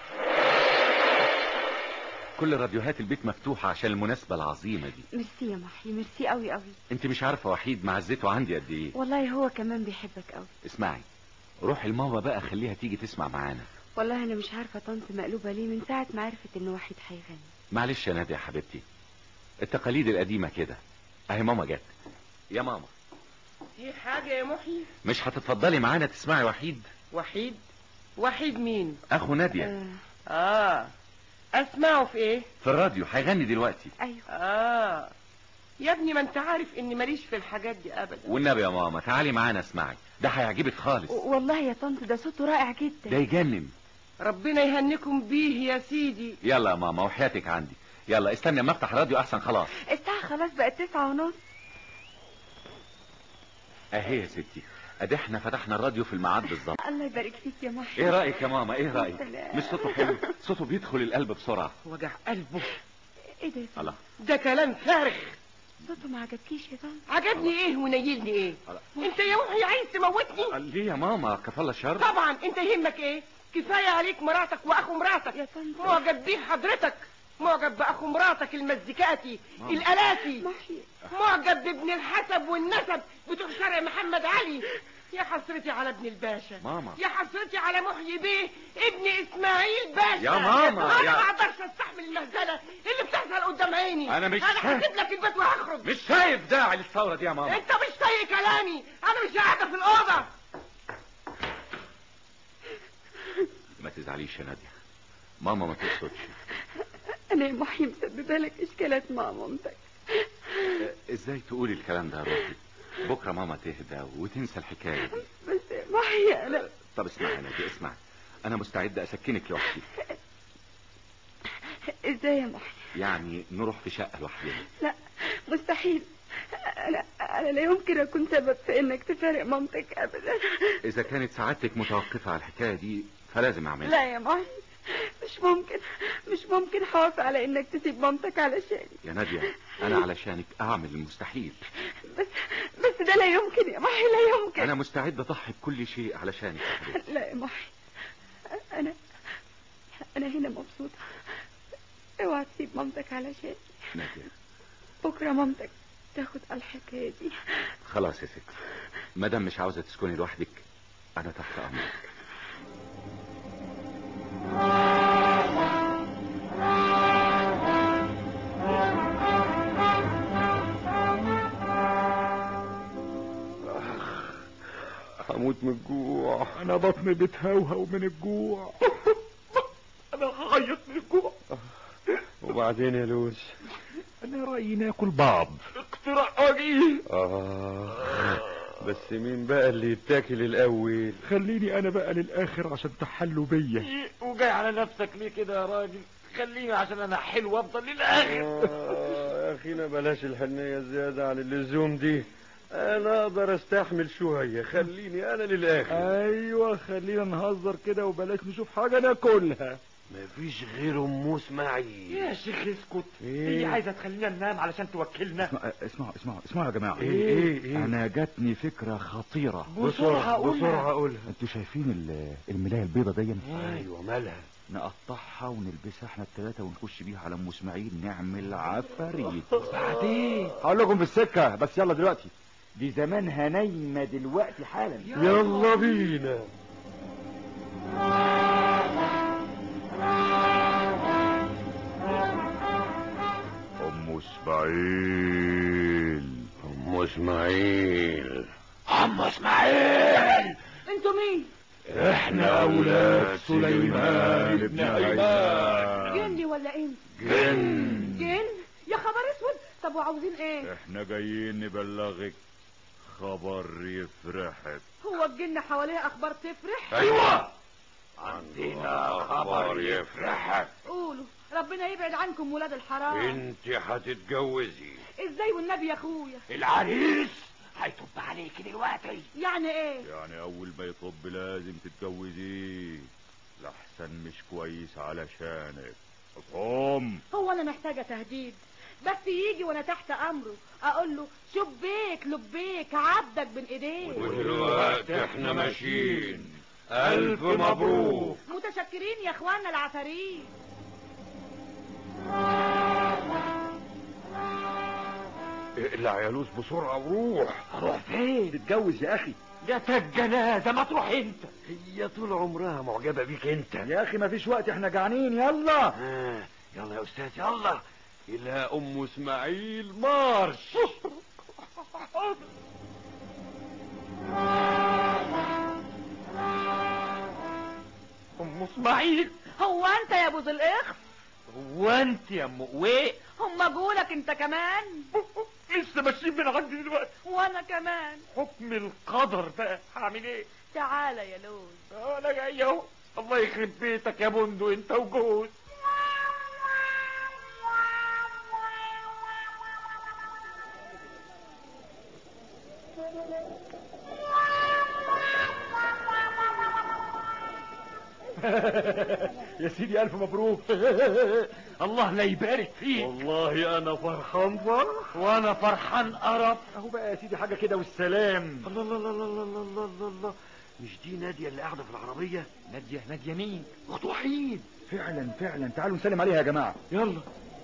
كل راديوهات البيت مفتوحة عشان المناسبة العظيمة دي ميرسي يا محي ميرسي قوي قوي انت مش عارفة وحيد معزته عندي قد ايه والله هو كمان بيحبك قوي اسمعي روحي لماما بقى خليها تيجي تسمع معانا والله انا مش عارفه طنط مقلوبه ليه من ساعه ما عرفت ان وحيد هيغني معلش يا نادية يا حبيبتي التقاليد القديمة كده اهي ماما جت يا ماما في حاجة يا محي مش هتتفضلي معانا تسمعي وحيد وحيد وحيد مين اخو نادية آه. اه اسمعه في ايه في الراديو هيغني دلوقتي ايوه اه يا ابني ما انت عارف اني ماليش في الحاجات دي ابدا والنبي يا ماما تعالي معانا اسمعي ده هيعجبك خالص والله يا طنط ده صوته رائع ده جدا يجنن ربنا يهنيكم بيه يا سيدي يلا يا ماما وحياتك عندي يلا استني اما افتح الراديو احسن خلاص الساعه خلاص بقت تسعة ونص اهي يا ستي ادي احنا فتحنا الراديو في الميعاد بالظبط الله يبارك فيك يا محي ايه رايك يا ماما ايه رايك سلام. مش صوته حلو صوته بيدخل القلب بسرعه وجع قلبه ايه ده يا طنط؟ الله ده كلام فارغ صوته ما عجبكيش يا طنط عجبني ايه ونيلني ايه انت يا محي عايز تموتني قال ليه يا ماما كفالة الشر طبعا انت يهمك ايه كفايه عليك مراتك واخو مراتك يا طنط معجب بيه حضرتك معجب باخو مراتك المزيكاتي الالاتي محي معجب بابن الحسب والنسب بتوع شارع محمد علي يا حسرتي على ابن الباشا ماما. يا حسرتي على محيي بيه ابن اسماعيل باشا يا ماما، انا يا- ما اقدرش استحمل المهزله اللي بتحصل قدام عيني أنا مش انا شايف. هسيب لك البيت وهخرج مش شايف داعي للثوره دي يا ماما انت مش طايق كلامي انا مش قاعده في الاوضه ما تزعليش يا ناديه ماما ما تقصدش انا يا محي مسببه لك اشكالات مع مامتك آه، ازاي تقولي الكلام ده يا روحي بكره ماما تهدى وتنسى الحكايه دي بس يا محي انا طب اسمعي يا ناديه اسمعي انا مستعد اسكنك لوحدي ازاي يا محي يعني نروح في شقه لوحدنا لا مستحيل انا انا لا يمكن اكون سبب في انك تفارق مامتك ابدا اذا كانت سعادتك متوقفه على الحكايه دي فلازم اعملها لا يا محي مش ممكن مش ممكن هوافق على انك تسيب مامتك علشاني يا ناديه انا علشانك اعمل المستحيل بس بس ده لا يمكن يا محي لا يمكن انا مستعد اضحي بكل شيء علشانك يا حبيبتي لا يا محي انا انا هنا مبسوطه اوعى تسيب مامتك علشاني ناديه بكره مامتك تاخد على الحكايه دي خلاص يا ستي مادام مش عاوزة تسكني لوحدك انا تحت امرك هموت من الجوع انا بطني بتهوهو من الجوع انا هعيط من الجوع وبعدين يا لوز انا رايي ناكل بعض اقتراح عجيب اه بس مين بقى اللي يتاكل الاول خليني انا بقى للاخر عشان تحلوا بيا وجاي على نفسك ليه كده يا راجل خليني عشان انا حلو افضل للاخر آه يا اخينا بلاش الحنية زيادة عن اللزوم دي انا اقدر استحمل شوية خليني انا للاخر ايوه خلينا نهزر كده وبلاش نشوف حاجه ناكلها مفيش غير ام اسماعيل يا شيخ اسكت إيه؟ هي عايزه تخلينا ننام علشان توكلنا اسمعوا اسمعوا اسمعوا يا جماعه إيه، إيه، إيه؟ انا جاتني فكره خطيره بسرعه قولها بسرعة قولها انتوا شايفين ال- الملايه البيضه دي ايوه مالها نقطعها ونلبسها احنا الثلاثه ونخش بيها على ام اسماعيل نعمل عفاريت بعدين هقول لكم في السكه بس يلا دلوقتي دي زمانها نايمه دلوقتي حالا يلا بينا ام اسماعيل ام اسماعيل عم اسماعيل انتوا مين احنا اولاد سليمان بن عيسى جني ولا انت جن جن يا خبر اسود طب وعاوزين ايه احنا جايين نبلغك خبر يفرحك هو الجن حواليه اخبار تفرح ايوه عندنا خبر يفرحك قولوا ربنا يبعد عنكم ولاد الحرام انت هتتجوزي ازاي والنبي يا اخويا العريس هيطب عليك دلوقتي يعني ايه يعني اول ما يطب لازم تتجوزيه لحسن مش كويس علشانك قوم هو انا محتاجه تهديد بس يجي وانا تحت امره اقول له شبيك لبيك عبدك بين ايديه ودلوقتي احنا ماشيين الف مبروك متشكرين يا اخوانا العفاريت اقلع يا لوز بسرعة وروح اروح فين تتجوز يا اخي جت الجنازه ما تروح انت هي طول عمرها معجبة بيك انت يا اخي ما فيش وقت احنا جعانين يلا آه. يلا يا استاذ يلا الى ام اسماعيل مارش ام اسماعيل هو انت يا ابو ذي الاخ هو انت يا ام قويق هم جولك انت كمان لسه ماشيين من عندي دلوقتي وانا كمان حكم القدر بقى هعمل ايه تعالى يا لوز انا جاي اهو الله يخرب بيتك يا بندو انت وجوز يا سيدي الف مبروك الله لا يبارك فيك والله انا فرحان فرح وانا فرحان قرف اهو بقى يا سيدي حاجه كده والسلام الله الله الله الله الله الله الله الله مش دي نادية اللي قاعدة في العربية ناديه ناديه مين اخت وحيد فعلا فعلا تعالوا نسلم عليها يا جماعه يلا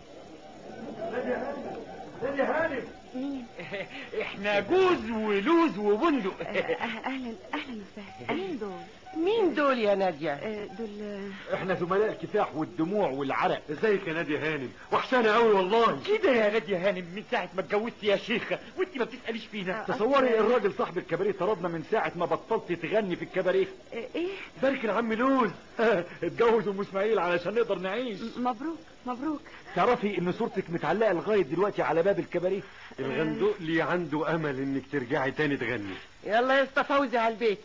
مين احنا جوز ولوز وبندق آه، اهلا اهلا وسهلا مين دول مين دول يا نادية آه، دول آه، احنا زملاء الكفاح والدموع والعرق ازيك يا نادية هانم وحشانة قوي والله كده يا ناديه هانم من ساعه ما اتجوزت يا شيخه وانت ما بتساليش فينا تصوري الراجل صاحب الكباريه طردنا من ساعه ما بطلت تغني في الكباريه آه، ايه بارك العم لوز اتجوز ام اسماعيل علشان نقدر نعيش م- مبروك مبروك تعرفي ان صورتك متعلقه لغايه دلوقتي على باب الكباريه الغندقلي عنده امل انك ترجعي تاني تغني يلا يا اسطى فوزي على البيت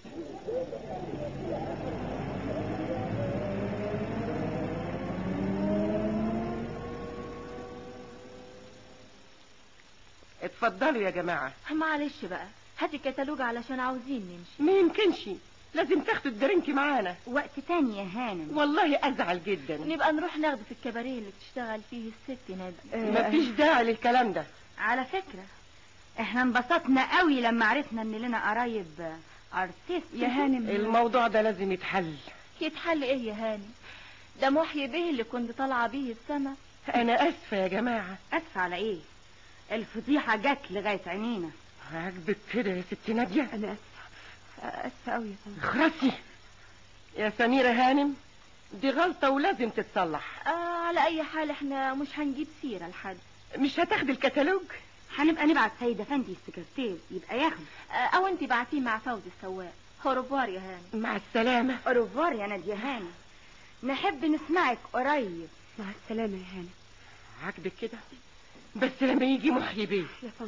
اتفضلوا يا جماعة معلش بقى هاتي كتالوج علشان عاوزين نمشي ما يمكنش لازم تاخدوا الدرينك معانا وقت تاني يا هانم والله ازعل جدا نبقى نروح ناخده في الكباريه اللي بتشتغل فيه الست نادية مفيش داعي للكلام ده على فكرة احنا انبسطنا قوي لما عرفنا ان لنا قرايب ارتست يا هانم الموضوع ده لازم يتحل يتحل ايه يا هانم ده محيي بيه اللي كنت طالعه بيه السما انا اسفة يا جماعة اسف على ايه الفضيحه جت لغايه عينينا عاجبك كده يا ست نادية انا اسفه اسفه قوي يا طنط اخرسي يا سميرة هانم دي غلطة ولازم تتصلح آه على اي حال احنا مش هنجيب سيرة لحد مش هتاخدي الكتالوج هنبقى نبعت سيد افندي السكرتير يبقى ياخد آه او انت بعتيه مع فوزي السواق اوروبوار يا هاني مع السلامة اوروبوار يا نادية هاني نحب نسمعك قريب مع السلامه يا هانم عاجبك كده بس لما يجي محيي بيه يا طنط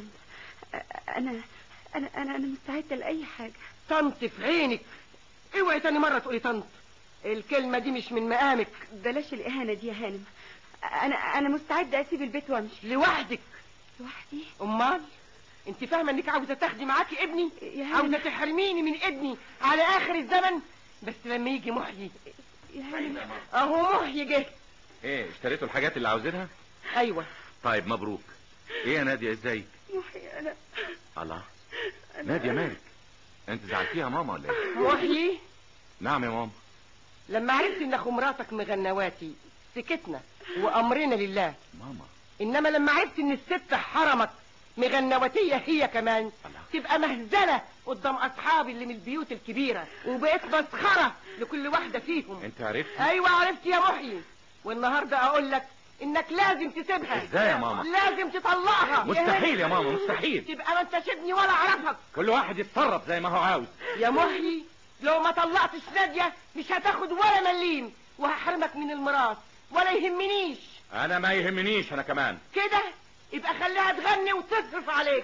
انا انا انا انا مستعده لاي حاجه طنط في عينك اوعي تاني مرة تقولي طنط الكلمة دي مش من مقامك بلاش الاهانه دي يا هانم انا انا مستعده اسيب البيت وامشي لوحدك لوحدي امال انت فاهمة انك عاوزة تاخدي معاكي ابني يا هانم عاوزة تحرميني من ابني على اخر الزمن بس لما يجي محيي يا هانم اهو محيي جه ايه اشتريتوا الحاجات اللي عاوزينها ايوه طيب مبروك ايه يا ناديه ازاي محي انا الله ناديه مالك انت زعلتيها يا ماما ولا ايه محيي نعم يا ماما لما عرفت ان اخو مراتك مغنواتي سكتنا وامرنا لله ماما انما لما عرفت ان الست حرمك مغنواتية هي كمان تبقى مهزلة قدام اصحابي اللي من البيوت الكبيرة وبقيت مسخرة لكل واحدة فيهم انت عرفت ايوه عرفت يا محيي والنهاردة اقول لك انك لازم تسيبها ازاي يا ماما لازم تطلقها مستحيل يا ماما مستحيل تبقى ما انتش ابني ولا اعرفك كل واحد يتصرف زي ما هو عاوز يا محيي لو ما طلعتش نادية مش هتاخد ولا مليم وهحرمك من الميراث ولا يهمنيش انا ما يهمنيش انا كمان كده يبقى خليها تغني وتصرف عليك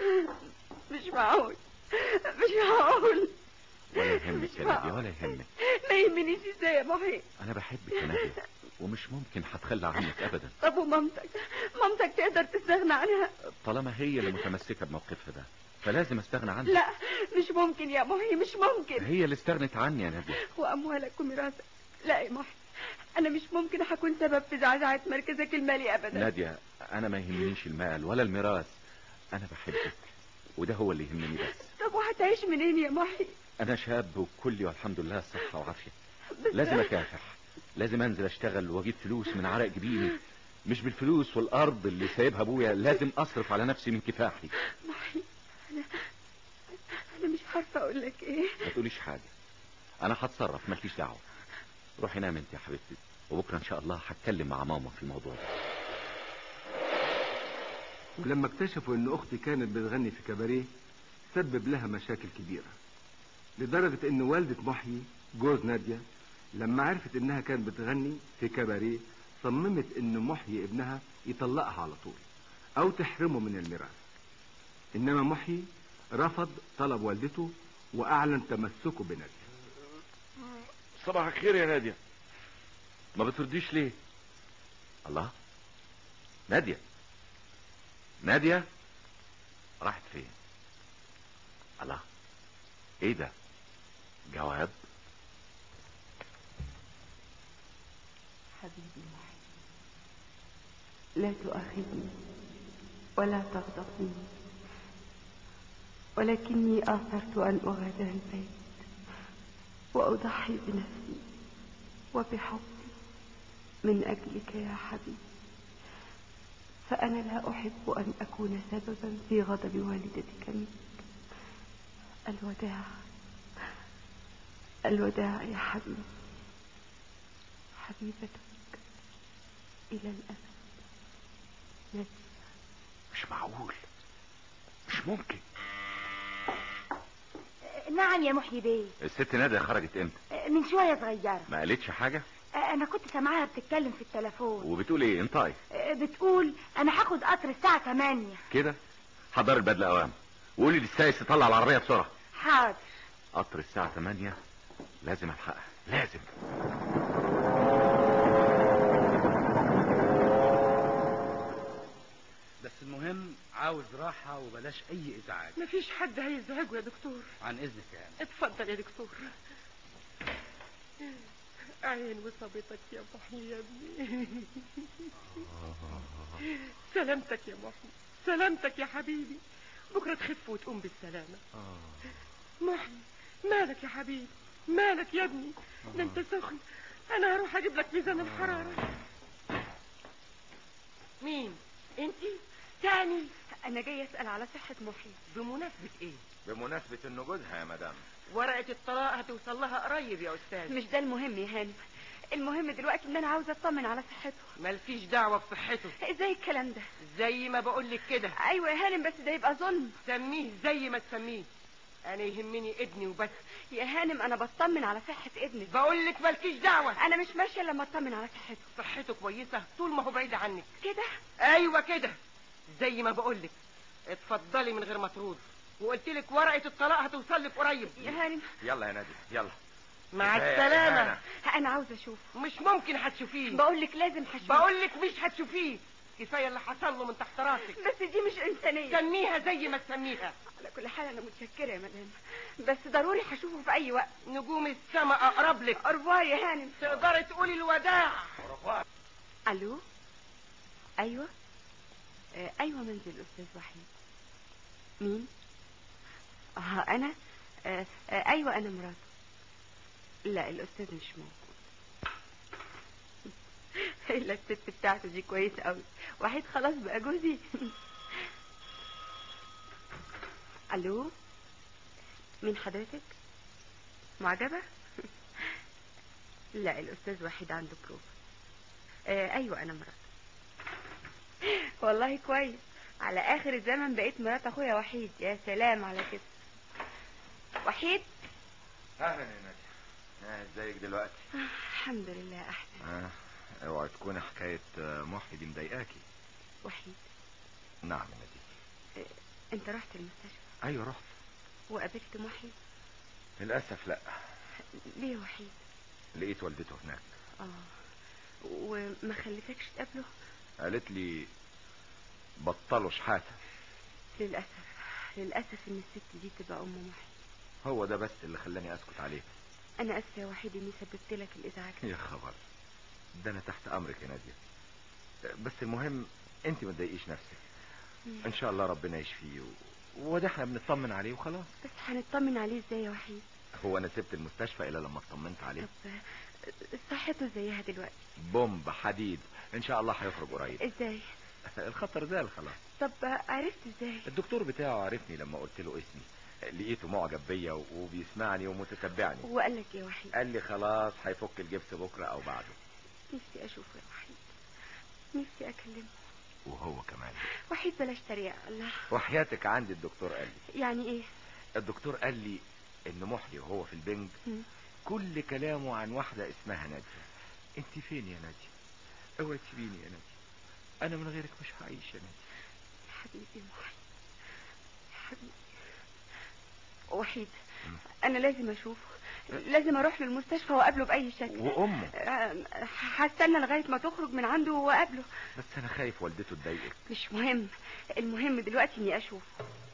مش معقول مش معقول ولا يهمك يا ناديه ولا يهمك ما يهمنيش ازاي يا محي انا بحبك يا ناديه ومش ممكن هتخلى عنك ابدا طب ومامتك مامتك تقدر تستغنى عنها طالما هي اللي متمسكه بموقفها ده فلازم استغنى عنها لا مش ممكن يا محي مش ممكن هي اللي استغنت عني يا ناديه واموالك وميراثك لا يا محي انا مش ممكن هكون سبب في زعزعة مركزك المالي ابدا ناديه انا ما يهمنيش المال ولا الميراث انا بحبك وده هو اللي يهمني بس طب وهتعيش منين يا محي انا شاب وكلي والحمد لله الصحه وعافيه بس لازم اكافح لازم انزل اشتغل واجيب فلوس من عرق جبيني مش بالفلوس والارض اللي سايبها ابويا لازم اصرف على نفسي من كفاحي محي انا انا مش عارفه اقول لك ايه ما تقوليش حاجه انا هتصرف مالكيش دعوه روحي نام انت يا حبيبتي وبكره ان شاء الله هتكلم مع ماما في الموضوع ده ولما اكتشفوا ان اختي كانت بتغني في كباريه سبب لها مشاكل كبيرة لدرجة ان والدة محيي جوز نادية لما عرفت انها كانت بتغني في كباريه صممت ان محيي ابنها يطلقها على طول او تحرمه من الميراث انما محيي رفض طلب والدته واعلن تمسكه بنادية صباح الخير يا ناديه ما بترديش ليه الله ناديه ناديه راحت فين الله ايه ده جواب حبيبي محي لا تؤاخذني ولا تغضب مني ولكني آثرت أن أغادر البيت وأضحي بنفسي وبحبي من أجلك يا حبيبي فأنا لا أحب أن أكون سببا في غضب والدتك منك الوداع الوداع يا حبيبي حبيبتك إلى الأبد نادية مش معقول مش ممكن نعم يا محيي بيه الست نادية خرجت امتى من شوية صغيرة ما قالتش حاجة أنا كنت سامعاها بتتكلم في التليفون وبتقول ايه انطقي بتقول أنا هاخد قطر الساعة 8 كده حضر البدلة اوام وقولي للسايس يطلع العربية بسرعة حاضر قطر الساعة 8 لازم الحقها لازم بس المهم عاوز راحة وبلاش أي إزعاج مفيش حد هيزعجه يا دكتور عن إذنك يعني اتفضل يا دكتور عين وصبتك يا محي يا ابني سلامتك يا محي سلامتك يا حبيبي بكرة تخف وتقوم بالسلامة محي مالك يا حبيبي مالك يا ابني ده انت سخن انا هروح اجيب لك ميزان الحرارة مين انتي تاني انا جاي اسال على صحه محيط بمناسبه ايه بمناسبة ان جوزها يا مدام ورقه الطلاق هتوصل لها قريب يا استاذ مش ده المهم يا هانم المهم دلوقتي ان انا عاوزه اطمن على صحته مالكيش دعوه بصحته ازاي الكلام ده زي ما بقول لك كده ايوه يا هانم بس ده يبقى ظلم سميه زي ما تسميه انا يهمني ابني وبس يا هانم انا بطمن على صحه ابنك بقول لك مالكيش دعوه انا مش ماشيه لما اطمن على صحته صحته كويسه طول ما هو بعيد عنك كده ايوه كده زي ما بقول لك اتفضلي من غير ما ترد وقلت لك ورقه الطلاق هتوصل لك قريب يا هانم يلا يا نادية يلا مع كفاية السلامه إهانة. انا عاوزه اشوفه مش ممكن هتشوفيه بقول لك لازم هشوفه بقول لك مش هتشوفيه كفايه اللي حصل له من تحت راسك بس دي مش انسانيه سميها زي ما تسميها على كل حال انا متشكره يا مدام بس ضروري هشوفه في اي وقت نجوم السماء اقرب لك ارواح يا هانم تقدري تقولي الوداع الو ايوه آه ايوه منزل الاستاذ وحيد مين اه انا آه آه ايوه انا مراته لا الاستاذ مش موجود الا الست بتاعته دي كويس قوي وحيد خلاص بقى جوزي الو مين حضرتك معجبه لا الاستاذ وحيد عنده بروف آه ايوه انا مراته والله كويس على اخر الزمن بقيت مرات اخويا وحيد يا سلام على كده وحيد اهلا يا نادية آه، ازيك دلوقتي الحمد لله احسن آه. اوعى تكون حكاية آه، محي دي مضايقاكي وحيد نعم يا نادية انت رحت المستشفى ايوه رحت وقابلت محي للاسف لا ليه وحيد لقيت والدته هناك اه وما خليتكش تقابله قالت لي بطلوا شحاتة للاسف للاسف ان الست دي تبقى ام محي هو ده بس اللي خلاني اسكت عليه انا اسفه يا وحيد اني سببت لك الازعاج يا خبر ده انا تحت امرك يا نادية بس المهم انت ما تضايقيش نفسك ان شاء الله ربنا يشفيه و... وده احنا بنطمن عليه وخلاص بس هنطمن عليه ازاي يا وحيد هو انا سبت المستشفى الا لما اطمنت عليه طب صحته زيها دلوقتي بومب حديد ان شاء الله هيخرج قريب ازاي الخطر زال خلاص طب عرفت ازاي الدكتور بتاعه عرفني لما قلت له اسمي لقيته معجب بيا وبيسمعني ومتتبعني وقال لك ايه وحيد قال لي خلاص هيفك الجبس بكره او بعده نفسي اشوفه يا وحيد نفسي اكلمه وهو كمان وحيد بلاش تريقه الله وحياتك عندي الدكتور قال لي يعني ايه الدكتور قال لي ان محي وهو في البنج مم. كل كلامه عن واحدة اسمها نادية انت فين يا نادية اوعي تسيبيني يا نادية انا من غيرك مش هعيش يا نادية يا حبيبي محي يا حبيبي وحيد انا لازم اشوفه لازم اروح له المستشفى واقابله باي شكل وامه آه، هستنى لغايه ما تخرج من عنده واقابله بس انا خايف والدته تضايقك مش مهم المهم دلوقتي اني اشوفه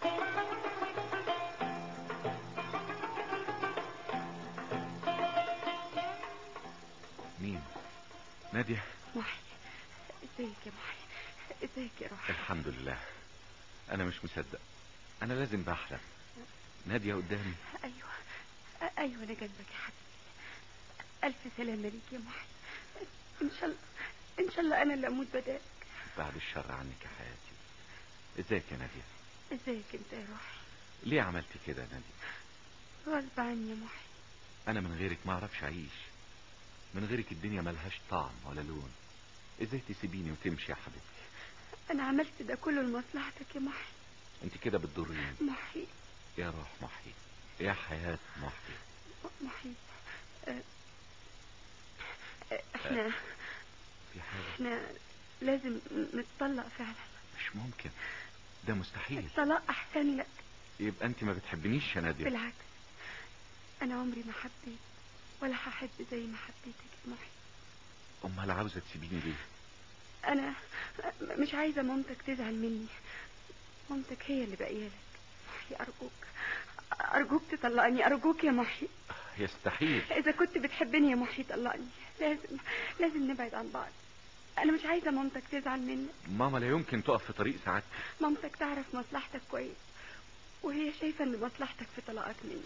مين نادية محي ازيك يا محي ازيك يا روحي الحمد لله انا مش مصدق انا لازم بحلم نادية قدامي ايوه أ- ايوه انا جنبك يا حبيبي الف سلامه ليك يا محي ان شاء الله ان شاء الله انا اللي اموت بدالك بعد الشر عنك يا حياتي ازيك يا نادية ازيك انت يا روحي ليه عملتي كده يا نادية غصب عني يا محي انا من غيرك ما اعرفش اعيش من غيرك الدنيا ملهاش طعم ولا لون ازاي تسيبيني وتمشي يا حبيبتي انا عملت ده كله لمصلحتك يا محي انت كده بتضريني محي يا روح محي يا حياة محي محي أه، أه، احنا في حاجة احنا لازم نتطلق فعلا مش ممكن ده مستحيل الطلاق احسن لك يبقى انت ما بتحبنيش يا نادية بالعكس انا عمري ما حبيت ولا هحب زي ما حبيتك يا محي امال عاوزة تسيبيني ليه انا مش عايزه مامتك تزعل مني مامتك هي اللي باقيه لك محي ارجوك ارجوك تطلقني ارجوك يا محي يستحيل اذا كنت بتحبني يا محي طلقني لازم لازم نبعد عن بعض انا مش عايزه مامتك تزعل منك ماما لا يمكن تقف في طريق سعادتي مامتك تعرف مصلحتك كويس وهي شايفه ان مصلحتك في طلاقك مني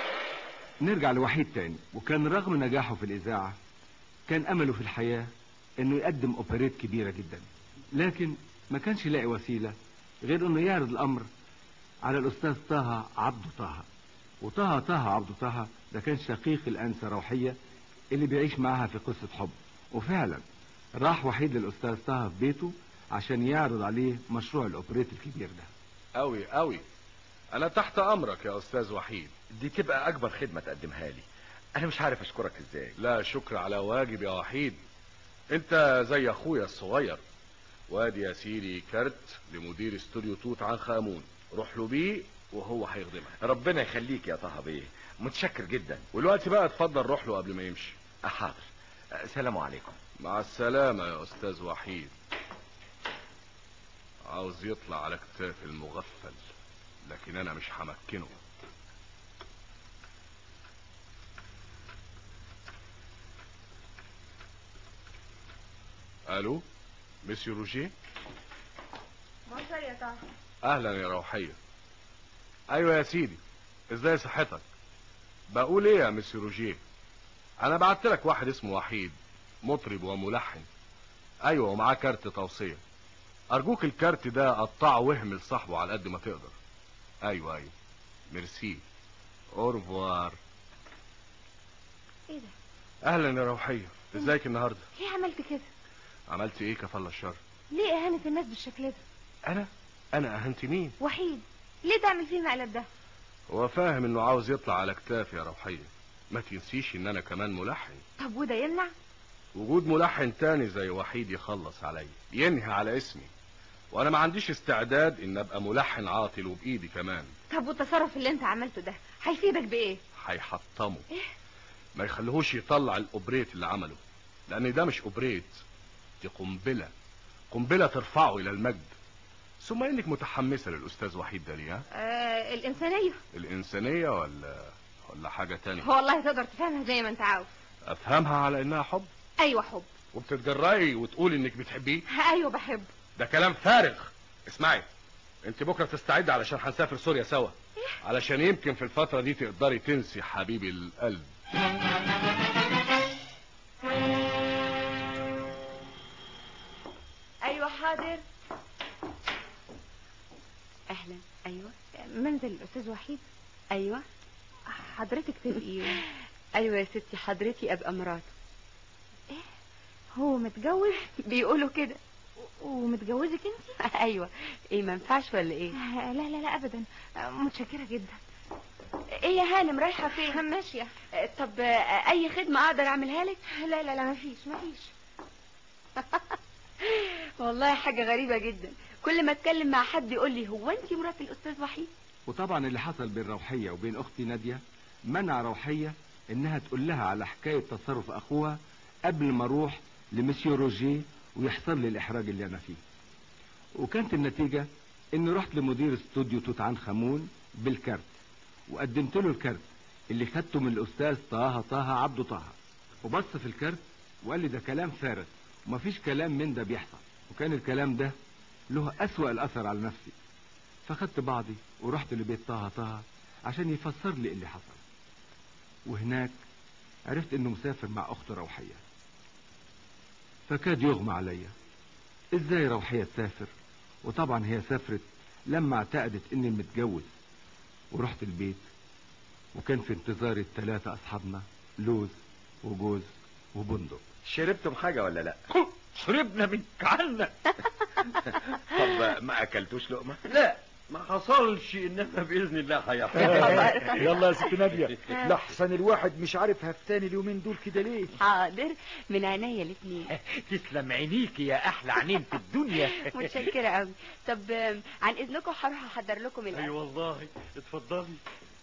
نرجع لوحيد تاني وكان رغم نجاحه في الإذاعة كان أمله في الحياة انه يقدم اوبريت كبيرة جدا لكن ما كانش لاقي وسيلة غير انه يعرض الامر على الاستاذ طه عبده طه وطه طه عبده طه ده كان شقيق الانسة روحية اللي بيعيش معاها في قصة حب وفعلا راح وحيد للاستاذ طه في بيته عشان يعرض عليه مشروع الاوبريت الكبير ده قوي قوي انا تحت امرك يا استاذ وحيد دي تبقى اكبر خدمة تقدمها لي انا مش عارف اشكرك ازاي لا شكر على واجب يا وحيد انت زي اخويا الصغير وادي يا سيدي كارت لمدير استوديو توت عنخ امون روح له بيه وهو هيخدمك ربنا يخليك يا طه بيه متشكر جدا والوقت بقى اتفضل روح له قبل ما يمشي حاضر سلام عليكم مع السلامة يا استاذ وحيد عاوز يطلع على كتاف المغفل لكن انا مش همكنه الو مسيو روجيه بونسور يا طه اهلا يا روحية ايوه يا سيدي ازاي صحتك بقول ايه يا مسيو روجيه انا بعت لك واحد اسمه وحيد مطرب وملحن ايوه ومعاه كارت توصية ارجوك الكارت ده قطعه واهمل صاحبه على قد ما تقدر ايوه ايوه ميرسي اورفوار ايه ده اهلا يا روحية ازيك النهارده ليه عملت كده عملت ايه كفل الشر ليه اهانة الناس بالشكل ده انا انا اهنت مين وحيد ليه تعمل فيه المقلب ده هو فاهم انه عاوز يطلع على كتافي يا روحية ما تنسيش ان انا كمان ملحن طب وده يمنع وجود ملحن تاني زي وحيد يخلص عليا ينهي على اسمي وانا ما عنديش استعداد ان ابقى ملحن عاطل وبايدي كمان طب والتصرف اللي انت عملته ده هيفيدك بايه هيحطمه إيه؟ ما يخليهوش يطلع الاوبريت اللي عمله لان ده مش اوبريت دي قنبلة قنبلة ترفعه الى المجد ثم انك متحمسة للاستاذ وحيد ده ليه ها؟ آه الانسانية الانسانية ولا ولا حاجة تانية والله تقدر تفهمها زي ما انت عاوز افهمها على انها حب ايوه حب وبتتجرأي وتقول انك بتحبيه ايوه بحب ده كلام فارغ اسمعي انت بكره تستعد علشان هنسافر سوريا سوا علشان يمكن في الفتره دي تقدري تنسي حبيبي القلب ايوه حاضر اهلا ايوه منزل الاستاذ وحيد ايوه حضرتك تبقي ايوه يا ستي حضرتي ابقى مراته هو متجوز بيقولوا كده ومتجوزك انت ايوه ايه ما ينفعش ولا ايه لا لا لا ابدا متشكرة جدا ايه يا هانم رايحه فين ماشية طب اي خدمه اقدر اعملها لك لا لا لا مفيش مفيش والله حاجه غريبه جدا كل ما اتكلم مع حد يقول لي هو انت مرات الاستاذ وحيد وطبعا اللي حصل بين روحية وبين اختي نادية منع روحية انها تقول لها على حكاية تصرف اخوها قبل ما اروح لمسيو روجيه ويحصل لي الاحراج اللي انا فيه وكانت النتيجة اني رحت لمدير استوديو توت عنخ امون بالكارت وقدمت له الكارت اللي خدته من الاستاذ طه طه عبده طه وبص في الكارت وقال لي ده كلام فارغ ومفيش كلام من ده بيحصل وكان الكلام ده له اسوأ الاثر على نفسي فخدت بعضي ورحت لبيت طه طه عشان يفسر لي اللي حصل وهناك عرفت انه مسافر مع اخته روحية فكاد يغمى عليا ازاي روحية تسافر وطبعا هي سافرت لما اعتقدت اني متجوز ورحت البيت وكان في انتظاري الثلاثة اصحابنا لوز وجوز وبندق شربتم حاجة ولا لا شربنا من كعنا طب ما اكلتوش لقمة لا ما حصلش انما باذن الله هيحصل يلا يا ست نادية لحسن الواحد مش عارف هفتان اليومين دول كده ليه حاضر من عينيا الاثنين تسلم عينيكي يا احلى عينين في الدنيا متشكرة قوي طب آم، عن اذنكم هروح احضر لكم الاكل اي والله اتفضلي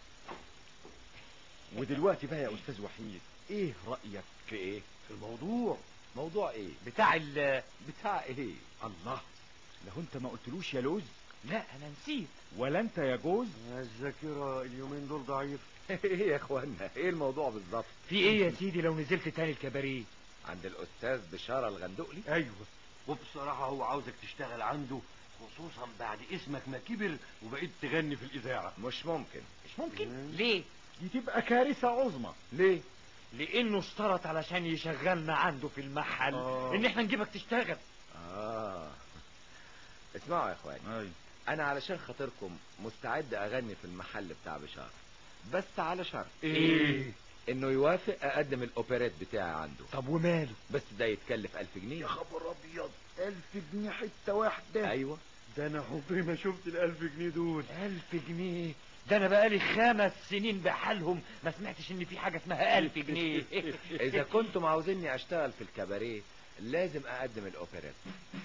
ودلوقتي بقى يا استاذ وحيد ايه رأيك في ايه في الموضوع موضوع ايه بتاع ال بتاع ايه الله لو انت ما قلتلوش يا لوز لا انا نسيت ولا انت يا جوز الذاكرة اليومين دول ضعيف ايه يا اخوانا ايه الموضوع بالظبط في ايه يا سيدي لو نزلت تاني الكباريه عند الاستاذ بشارة الغندقلي ايوه وبصراحة هو عاوزك تشتغل عنده خصوصا بعد اسمك ما كبر وبقيت تغني في الاذاعة مش ممكن مش ممكن ليه دي تبقى كارثة عظمى ليه لانه اشترط علشان يشغلنا عنده في المحل آه. ان احنا نجيبك تشتغل اه اسمعوا يا اخواني انا علشان خاطركم مستعد اغني في المحل بتاع بشار بس على شرط إيه؟ انه يوافق اقدم الاوبريت بتاعي عنده طب وماله بس ده يتكلف ألف جنيه يا خبر ابيض ألف جنيه حتة واحدة ايوه ده انا عمري ما شفت الألف جنيه دول ألف جنيه ده انا بقالي خمس سنين بحالهم ما سمعتش ان في حاجة اسمها ألف جنيه اذا كنتم عاوزيني اشتغل في الكباريه لازم اقدم الاوبريت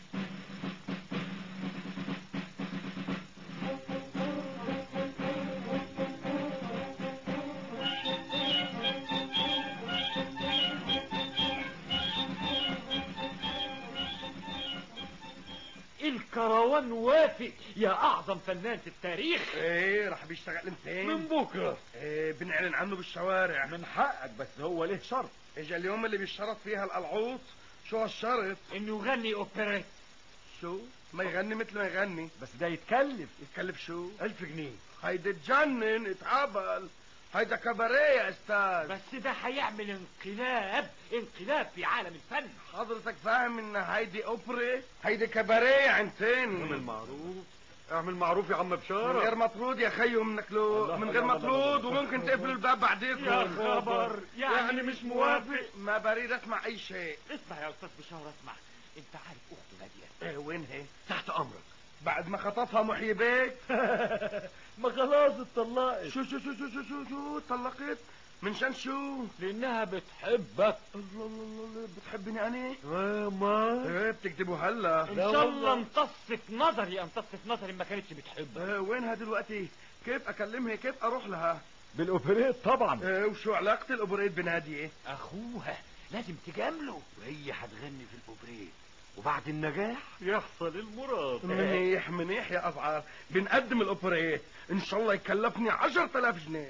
الكروان وافق يا اعظم فنان في التاريخ ايه راح بيشتغل امتى من بكرة ايه بنعلن عنه بالشوارع من حقك بس هو ليه شرط اجا اليوم اللي بيشترط فيها القلعوط شو هالشرط انه يغني اوبريت شو ما يغني مثل ما يغني بس ده يتكلف يتكلف شو ألف جنيه هيدا تجنن اتهبل هيدا كباريه يا استاذ بس ده هيعمل انقلاب انقلاب في عالم الفن حضرتك فاهم ان هيدي اوبري هيدي كباريه عينتين اعمل معروف اعمل معروف يا عم من بشارة غير مطرود يا خيو منك لو الله من غير الله الله مطرود الله. وممكن تقفلوا الباب بعديكم يا خبر يعني مش موافق ما بريد اسمع اي شيء اسمع يا استاذ بشار اسمع انت عارف اخته ناديه ايه وين هي تحت امرك بعد ما خطفها محيي بيك ما خلاص اتطلقت شو شو شو شو شو شو شو طلقت من شان شو لانها بتحبك الله الله الله الله بتحبني انا اه ما ايه بتكذبوا هلا ان شاء الله امتص في نظري امتص في نظري ما كانتش بتحبك ايه وينها دلوقتي كيف اكلمها كيف اروح لها بالاوبريت طبعا ايه وشو علاقة الاوبريت بنادية اخوها لازم تجامله وهي هتغني في الاوبريت وبعد النجاح يحصل المراد منيح منيح يا أزعار بنقدم الأوبريت إن شاء الله يكلفني عشرة آلاف جنيه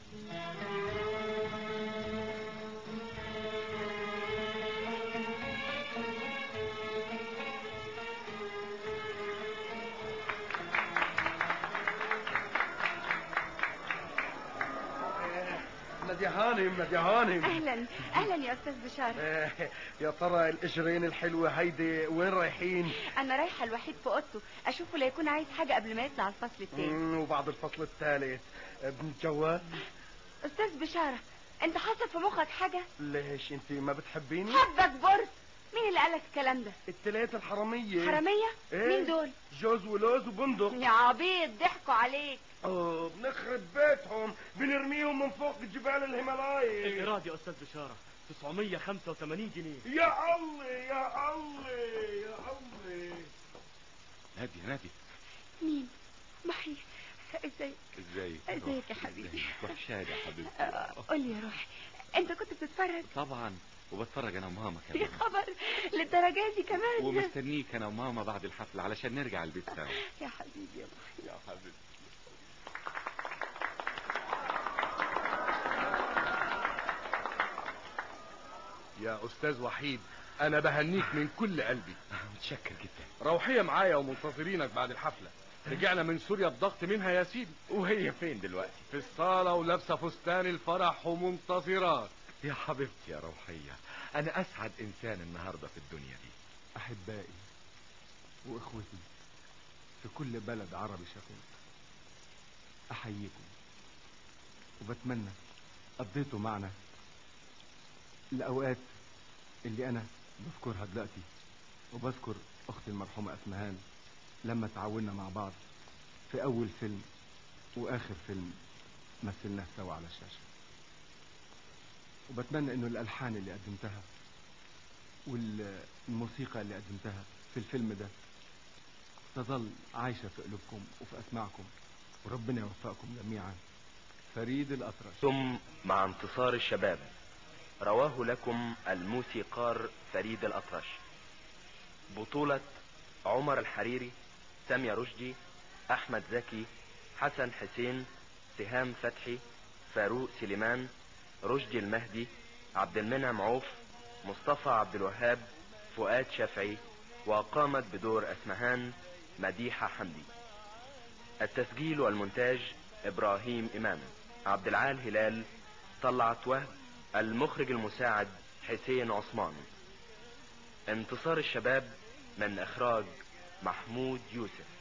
نادية هانم نادية هانم اهلا اهلا يا استاذ بشار آه، يا ترى القشرين الحلوة هيدي وين رايحين؟ انا رايحه الوحيد في اوضته اشوفه لا يكون عايز حاجه قبل ما يطلع الفصل التاني مم، وبعد الفصل الثالث آه، بنتجوز؟ استاذ بشاره انت حاصل في مخك حاجه ليش انت ما بتحبيني؟ حبك برص مين اللي قالك الكلام ده التلاتة الحرامية حراميه إيه؟ مين دول جوز ولوز وبندق يا عبيط ضحكوا عليك اه بنخرب بيتهم بنرميهم من فوق جبال الهيمالايا الايراد يا استاذ بشارة 985 جنيه يا الله يا الله يا الله نادي نادي مين محي ازاي ازاي ازيك يا حبيبي وحشاني يا حبيبتي آه، قول لي يا روحي انت كنت بتتفرج طبعا وبتفرج انا وماما يا كمان خبر للدرجه دي كمان ومستنيك انا وماما بعد الحفلة علشان نرجع البيت سوا يا حبيبي يا محي يا حبيبتي يا استاذ وحيد انا بهنيك من كل قلبي متشكر جدا روحية معايا ومنتظرينك بعد الحفلة رجعنا من سوريا بضغط منها يا سيدي وهي فين دلوقتي في الصالة ولابسة فستان الفرح ومنتظراك يا حبيبتي يا روحية انا اسعد انسان النهاردة في الدنيا دي احبائي واخوتي في كل بلد عربي شقيق احييكم وبتمنى قضيتوا معنا الاوقات اللي انا بذكرها دلوقتي وبذكر اختي المرحومه اسمهان لما تعاوننا مع بعض في اول فيلم واخر فيلم مثلناه سوا على الشاشه وبتمنى انه الالحان اللي قدمتها والموسيقى اللي قدمتها في الفيلم ده تظل عايشة في قلوبكم وفي أسماعكم وربنا يوفقكم جميعا فريد الأطرش ثم مع انتصار الشباب رواه لكم الموسيقار فريد الأطرش بطولة عمر الحريري سامية رشدي أحمد زكي حسن حسين سهام فتحي فاروق سليمان رشدي المهدي عبد المنعم عوف مصطفى عبد الوهاب فؤاد شافعي وقامت بدور أسمهان مديحة حمدي التسجيل والمونتاج إبراهيم إمام عبد العال هلال طلعت وهب المخرج المساعد حسين عثمان انتصار الشباب من اخراج محمود يوسف